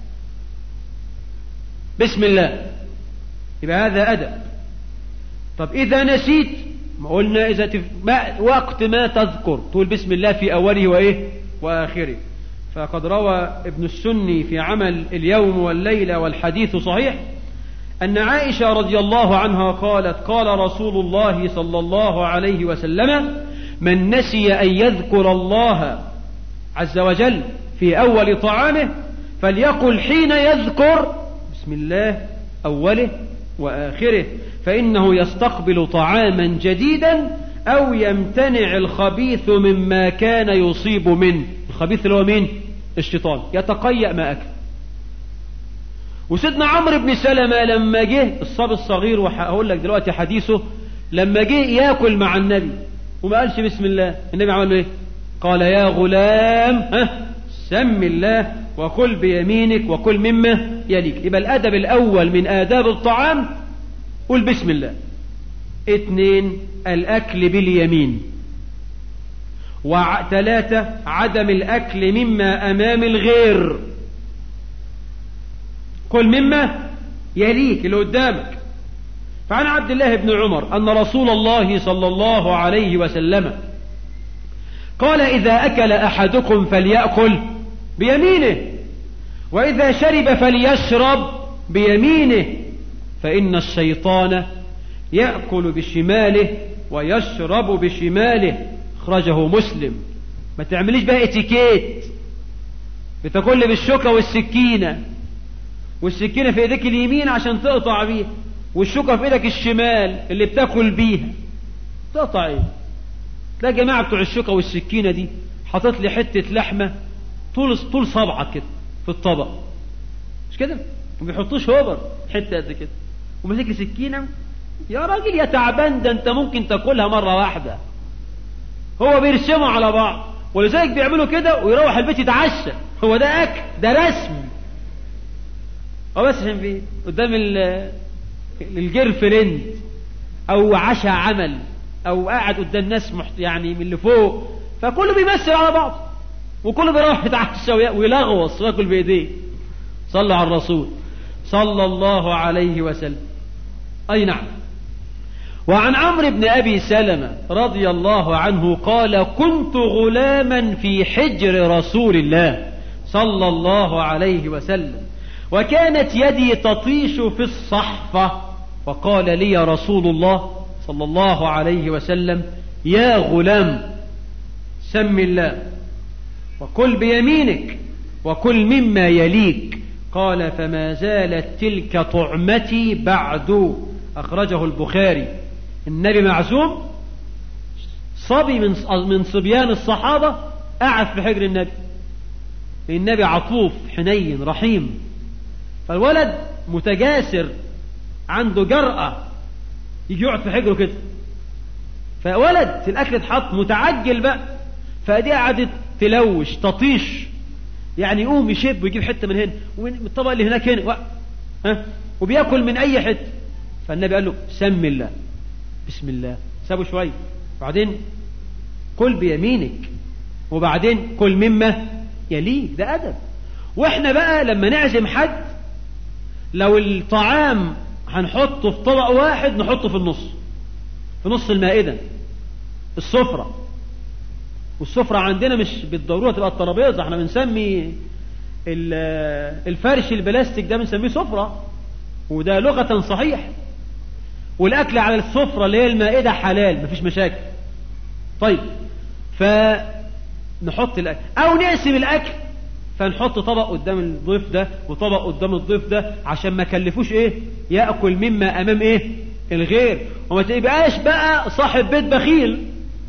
بسم الله يبقى هذا أدب طب إذا نسيت ما قلنا إذا تف... ما وقت ما تذكر تقول بسم الله في أوله وإيه وآخره فقد روى ابن السني في عمل اليوم والليلة والحديث صحيح أن عائشة رضي الله عنها قالت قال رسول الله صلى الله عليه وسلم من نسي أن يذكر الله عز وجل في أول طعامه فليقل حين يذكر بسم الله أوله وآخره فإنه يستقبل طعاما جديدا أو يمتنع الخبيث مما كان يصيب منه الخبيث اللي هو مين الشيطان يتقيأ ما أكل وسيدنا عمرو بن سلمة لما جه الصبي الصغير وهقول لك دلوقتي حديثه لما جه ياكل مع النبي وما قالش بسم الله النبي عمل له ايه قال يا غلام ها سم الله وكل بيمينك وكل مما يليك يبقى الأدب الأول من آداب الطعام قل بسم الله اثنين الأكل باليمين وثلاثة عدم الأكل مما أمام الغير كل مما يليك اللي قدامك فعن عبد الله بن عمر أن رسول الله صلى الله عليه وسلم قال إذا أكل أحدكم فليأكل بيمينه وإذا شرب فليشرب بيمينه فإن الشيطان يأكل بشماله ويشرب بشماله أخرجه مسلم ما تعمليش بقى اتيكيت بتاكل بالشوكة والسكينة والسكينة في ايديك اليمين عشان تقطع بيها والشوكة في ايدك الشمال اللي بتاكل بيها تقطع ايه تلاقي جماعة بتوع الشوكة والسكينة دي حاطط لي حتة لحمة طول طول صبعك كده في الطبق مش كده ما بيحطوش هوبر حتة قد كده وماسك لي سكينة يا راجل يا تعبان ده انت ممكن تاكلها مرة واحدة هو بيرسموا على بعض ولذلك بيعملوا كده ويروح البيت يتعشى هو ده اكل ده رسم هو بس عشان فيه قدام الجير فريند او عشاء عمل او قاعد قدام ناس محت... يعني من اللي فوق فكله بيمثل على بعض وكل بيروح يتعشى ويلغوص وياكل بايديه صلوا على الرسول صلى الله عليه وسلم اي نعم وعن عمرو بن ابي سلمه رضي الله عنه قال كنت غلاما في حجر رسول الله صلى الله عليه وسلم وكانت يدي تطيش في الصحفه فقال لي رسول الله صلى الله عليه وسلم يا غلام سم الله وكل بيمينك وكل مما يليك قال فما زالت تلك طعمتي بعد أخرجه البخاري النبي معزوم صبي من من صبيان الصحابة قعد في حجر النبي النبي عطوف حنين رحيم فالولد متجاسر عنده جرأة يجي يقعد في حجره كده فولد الأكل اتحط متعجل بقى فدي قعدت تلوش تطيش يعني يقوم يشب ويجيب حتة من هنا ومن الطبق اللي هناك هنا و... ها وبياكل من أي حتة فالنبي قال له سم الله بسم الله سابه شوية بعدين كل بيمينك وبعدين كل مما يليك ده أدب واحنا بقى لما نعزم حد لو الطعام هنحطه في طبق واحد نحطه في النص في نص المائدة السفرة والسفرة عندنا مش بالضرورة تبقى الترابيزة احنا بنسمي الفرش البلاستيك ده بنسميه سفرة وده لغة صحيح والأكل على السفرة اللي هي المائدة حلال مفيش مشاكل طيب فنحط الأكل أو نقسم الأكل فنحط طبق قدام الضيف ده وطبق قدام الضيف ده عشان ما كلفوش ايه ياكل مما امام ايه الغير وما تبقاش بقى صاحب بيت بخيل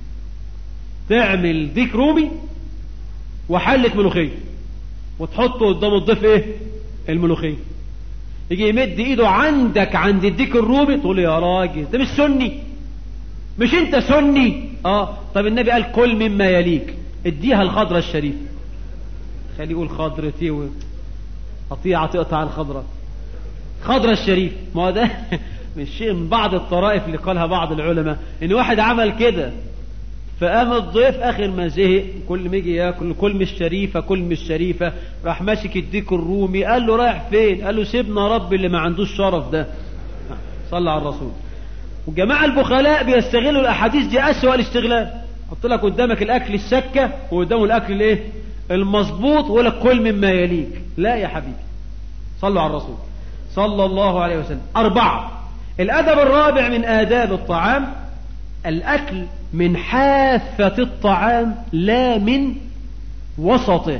تعمل ديك رومي وحلة ملوخية وتحطه قدام الضيف ايه الملوخية يجي يمد ايده عندك عند الديك الرومي تقول يا راجل ده مش سني مش انت سني اه طب النبي قال كل مما يليك اديها الخضرة الشريفة خليه يقول خضرتي قطيعة تقطع الخضرة خضرة الشريف ما هو ده مش شيء من بعض الطرائف اللي قالها بعض العلماء ان واحد عمل كده فقام الضيف اخر ما زهق كل ما يجي ياكل كل مش شريفه كل مش شريفه راح ماسك الديك الرومي قال له رايح فين قال له سيبنا رب اللي ما عندوش شرف ده صلى على الرسول والجماعه البخلاء بيستغلوا الاحاديث دي اسوأ الاستغلال حط لك قدامك الاكل السكه وقدامه الاكل الايه المظبوط ويقول لك كل مما يليك لا يا حبيبي صلوا على الرسول صلى الله عليه وسلم أربعة الأدب الرابع من آداب الطعام الأكل من حافة الطعام لا من وسطه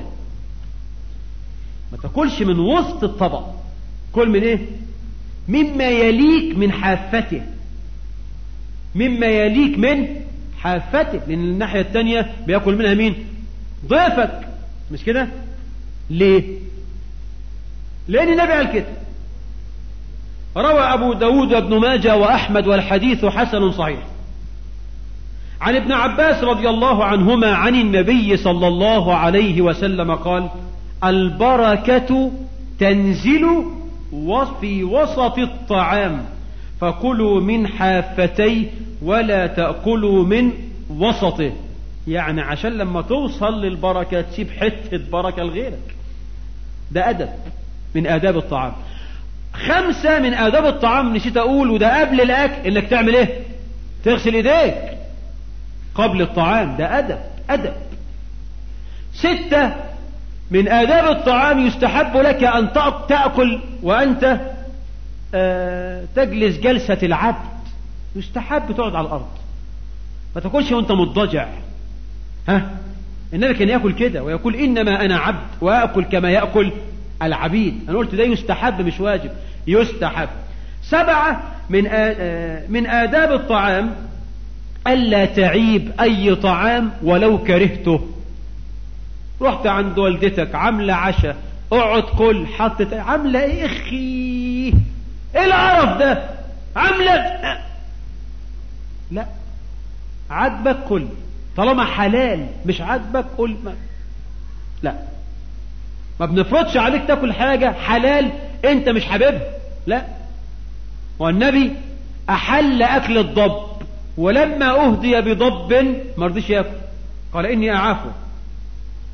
ما تاكلش من وسط الطبق كل من ايه مما يليك من حافته مما يليك من حافته لان الناحية التانية بياكل منها مين ضيفك مش كده ليه لان النبي قال كده روى ابو داود وابن ماجه واحمد والحديث حسن صحيح عن ابن عباس رضي الله عنهما عن النبي صلى الله عليه وسلم قال البركة تنزل في وسط الطعام فكلوا من حافتي ولا تأكلوا من وسطه يعني عشان لما توصل للبركة تسيب حتة بركة لغيرك ده أدب من آداب الطعام خمسة من آداب الطعام نسيت أقول وده قبل الأكل إنك تعمل إيه تغسل إيديك قبل الطعام ده أدب أدب ستة من آداب الطعام يستحب لك أن تأكل وأنت آه تجلس جلسة العبد يستحب تقعد على الأرض ما تاكلش وأنت مضطجع ها النبي كان يأكل كده ويقول إنما أنا عبد وأكل كما يأكل العبيد أنا قلت ده يستحب مش واجب يستحب سبعة من من آداب الطعام ألا تعيب أي طعام ولو كرهته رحت عند والدتك عاملة عشاء اقعد كل حطت عاملة ايه اخي ايه القرف ده عاملة لا عاجبك كل طالما حلال مش عاجبك قول ما لا ما بنفرضش عليك تاكل حاجة حلال انت مش حاببها لا والنبي احل اكل الضب ولما اهدي بضب ما رضيش ياكل قال اني اعافه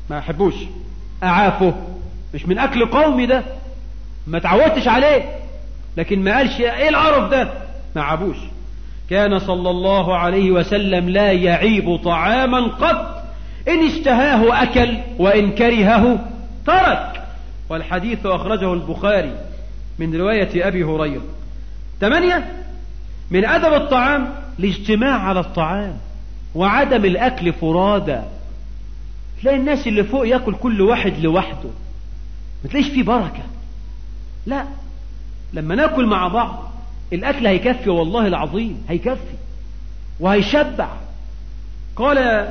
ما أحبوش أعافه مش من أكل قومي ده ما تعودتش عليه لكن ما قالش ايه العرف ده ما عابوش كان صلى الله عليه وسلم لا يعيب طعاما قط إن اشتهاه أكل وإن كرهه ترك والحديث أخرجه البخاري من رواية أبي هريرة ثمانية من أدب الطعام الاجتماع على الطعام وعدم الأكل فرادى تلاقي الناس اللي فوق ياكل كل واحد لوحده ما تلاقيش فيه بركة لا لما ناكل مع بعض الأكل هيكفي والله العظيم هيكفي وهيشبع قال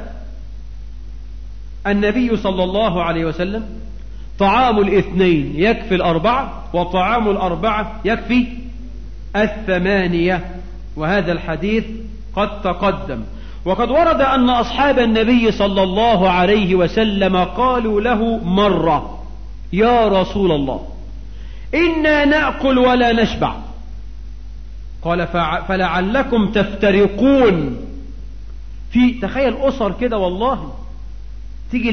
النبي صلى الله عليه وسلم طعام الاثنين يكفي الأربعة وطعام الأربعة يكفي الثمانية وهذا الحديث قد تقدم وقد ورد أن أصحاب النبي صلى الله عليه وسلم قالوا له مرة يا رسول الله إنا نأكل ولا نشبع قال فلعلكم تفترقون في تخيل أسر كده والله تيجي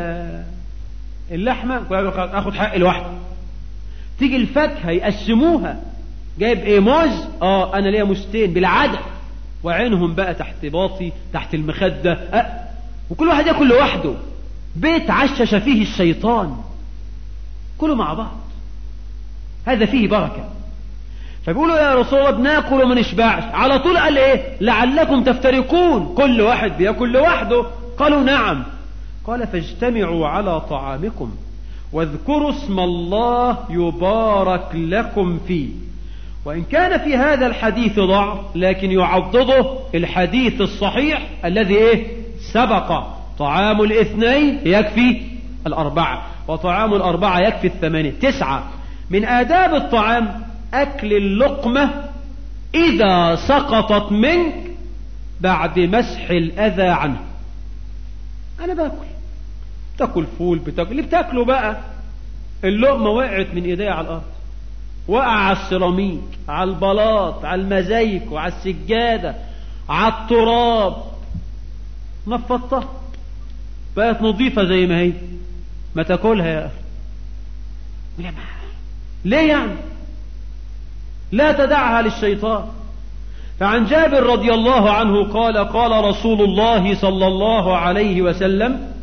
اللحمة اخد حق لوحده تيجي الفاكهة يقسموها جايب ايه موز اه انا ليا مستين بالعدد وعينهم بقى تحت باطي تحت المخدة أه وكل واحد ياكل لوحده بيت عشش فيه الشيطان كلوا مع بعض هذا فيه بركة فبيقولوا يا رسول الله بناكل وما نشبعش على طول قال ايه لعلكم تفترقون كل واحد بياكل لوحده قالوا نعم قال فاجتمعوا على طعامكم واذكروا اسم الله يبارك لكم فيه وإن كان في هذا الحديث ضعف لكن يعضده الحديث الصحيح الذي إيه سبق طعام الاثنين يكفي الأربعة وطعام الأربعة يكفي الثمانية تسعة من آداب الطعام أكل اللقمة إذا سقطت منك بعد مسح الأذى عنه أنا باكل تاكل فول بتاكل اللي بتاكله بقى اللقمة وقعت من إيديا على الأرض وقع على السيراميك على البلاط على المزايك وعلى السجادة على التراب نفضتها بقت نظيفة زي ما هي ما تاكلها يا أخي ليه يعني لا تدعها للشيطان فعن جابر رضي الله عنه قال قال رسول الله صلى الله عليه وسلم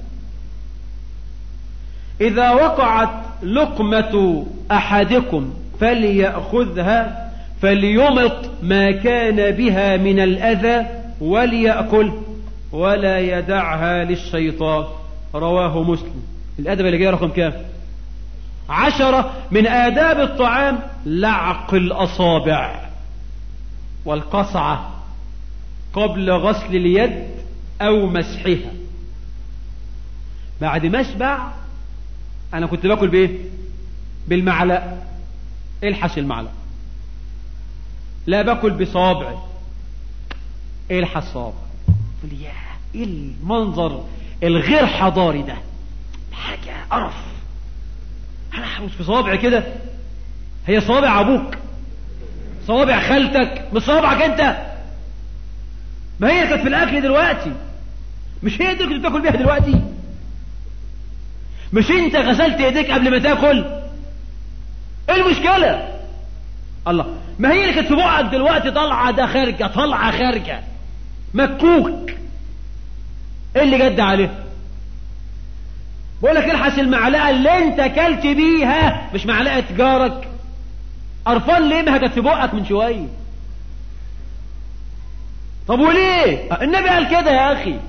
إذا وقعت لقمة أحدكم فليأخذها فليمط ما كان بها من الأذى وليأكل ولا يدعها للشيطان رواه مسلم الأدب اللي جاي رقم كام عشرة من آداب الطعام لعق الأصابع والقصعة قبل غسل اليد أو مسحها بعد ما اشبع أنا كنت باكل بإيه بالمعلقة الحس المعلقة لا باكل بصابعي الحس صابع تقول يا ايه المنظر الغير حضاري ده حاجة قرف انا احوش في صوابعي كده هي صوابع ابوك صوابع خالتك مش صوابعك انت ما هي كانت في الاكل دلوقتي مش هي دي اللي كنت بتاكل بيها دلوقتي مش انت غسلت ايديك قبل ما تاكل ايه المشكلة الله ما هي اللي كانت في بقك دلوقتي طالعة ده خارجة طالعة خارجة مكوك ايه اللي جد عليه بقول لك الحس المعلقة اللي انت اكلت بيها مش معلقة جارك قرفان ليه ما كانت في بقك من شوية طب وليه النبي قال كده يا اخي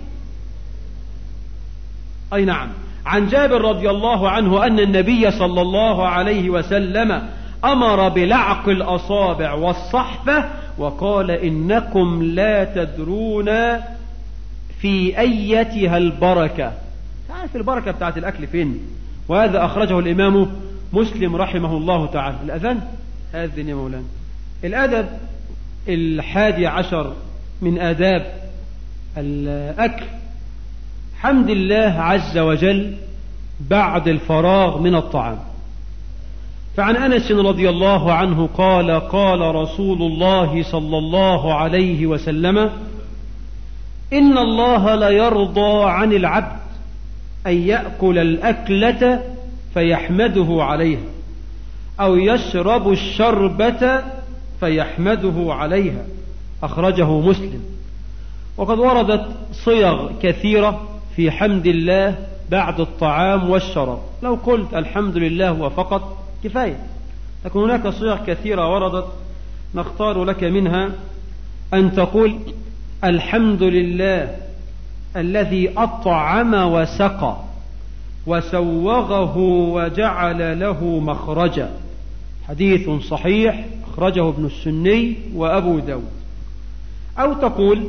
اي نعم عن جابر رضي الله عنه أن النبي صلى الله عليه وسلم أمر بلعق الأصابع والصحفة وقال إنكم لا تدرون في أيتها البركة تعرف البركة بتاعت الأكل فين وهذا أخرجه الإمام مسلم رحمه الله تعالى الأذان أذن يا مولانا الأدب الحادي عشر من آداب الأكل حمد الله عز وجل بعد الفراغ من الطعام فعن انس رضي الله عنه قال قال رسول الله صلى الله عليه وسلم ان الله لا يرضى عن العبد أن يأكل الأكلة فيحمده عليها أو يشرب الشربة فيحمده عليها أخرجه مسلم وقد وردت صيغ كثيرة في حمد الله بعد الطعام والشراب لو قلت الحمد لله هو فقط كفاية لكن هناك صيغ كثيرة وردت نختار لك منها أن تقول الحمد لله الذي أطعم وسقى وسوغه وجعل له مخرجا حديث صحيح أخرجه ابن السني وأبو داود أو تقول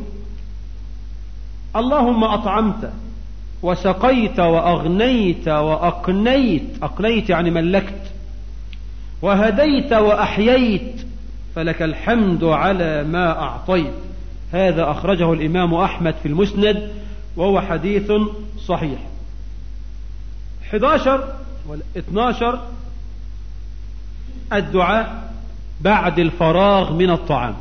اللهم أطعمت وسقيت وأغنيت وأقنيت أقنيت يعني ملكت وهديت وأحييت فلك الحمد على ما أعطيت هذا أخرجه الإمام أحمد في المسند وهو حديث صحيح 11 ولا 12 الدعاء بعد الفراغ من الطعام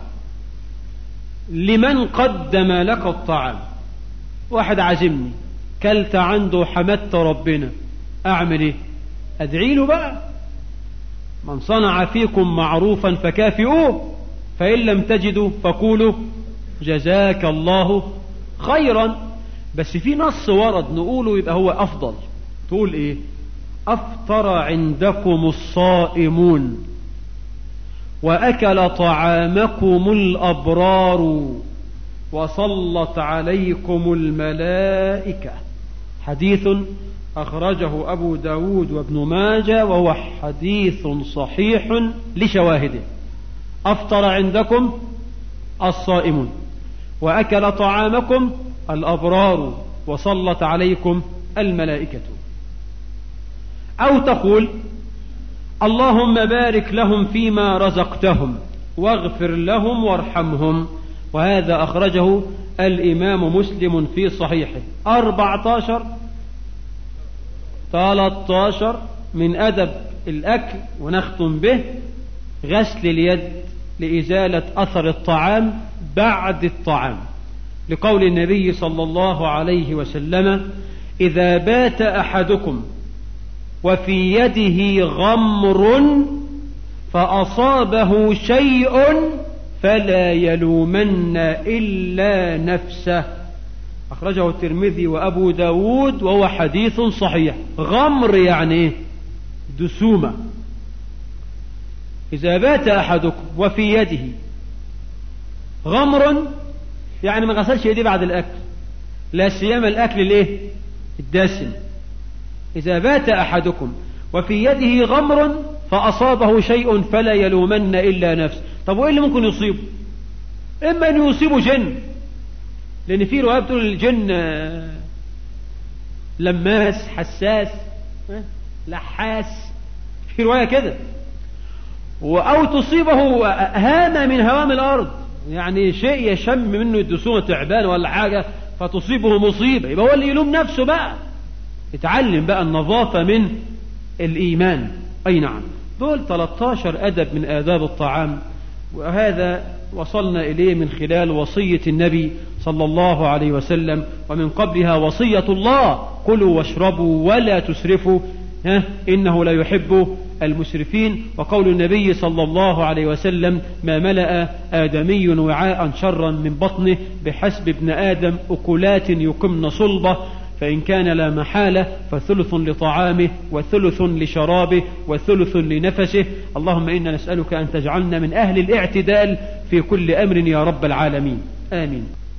لمن قدم لك الطعام واحد عازمني كلت عنده حمدت ربنا اعمل ايه ادعي له بقى من صنع فيكم معروفا فكافئوه فان لم تجدوا فقولوا جزاك الله خيرا بس في نص ورد نقوله يبقى هو افضل تقول ايه افطر عندكم الصائمون واكل طعامكم الابرار وصلت عليكم الملائكه حديث اخرجه ابو داود وابن ماجه وهو حديث صحيح لشواهده افطر عندكم الصائمون واكل طعامكم الابرار وصلت عليكم الملائكه او تقول اللهم بارك لهم فيما رزقتهم واغفر لهم وارحمهم وهذا أخرجه الإمام مسلم في صحيحه أربعة عشر ثلاثة عشر من أدب الأكل ونختم به غسل اليد لإزالة أثر الطعام بعد الطعام لقول النبي صلى الله عليه وسلم إذا بات أحدكم وفي يده غمر فأصابه شيء فلا يلومن إلا نفسه أخرجه الترمذي وأبو داود وهو حديث صحيح غمر يعني دسومة إذا بات أحدكم وفي يده غمر يعني ما غسلش يديه بعد الأكل لا سيما الأكل الايه الدسم إذا بات أحدكم وفي يده غمر فأصابه شيء فلا يلومن إلا نفسه طب وإيه اللي ممكن يصيبه إما أن يصيبه جن لأن في رواية بتقول الجن لماس حساس لحاس في رواية كده أو تصيبه هامة من هوام الأرض يعني شيء يشم منه الدسومة تعبان ولا حاجة فتصيبه مصيبة يبقى هو اللي يلوم نفسه بقى اتعلم بقى النظافة من الإيمان أي نعم دول 13 أدب من آداب الطعام وهذا وصلنا إليه من خلال وصية النبي صلى الله عليه وسلم ومن قبلها وصية الله كلوا واشربوا ولا تسرفوا ها إنه لا يحب المسرفين وقول النبي صلى الله عليه وسلم ما ملأ آدمي وعاء شرا من بطنه بحسب ابن آدم أكلات يقمن صلبه فإن كان لا محالة فثلث لطعامه وثلث لشرابه وثلث لنفسه اللهم إنا نسألك أن تجعلنا من أهل الاعتدال في كل أمر يا رب العالمين آمين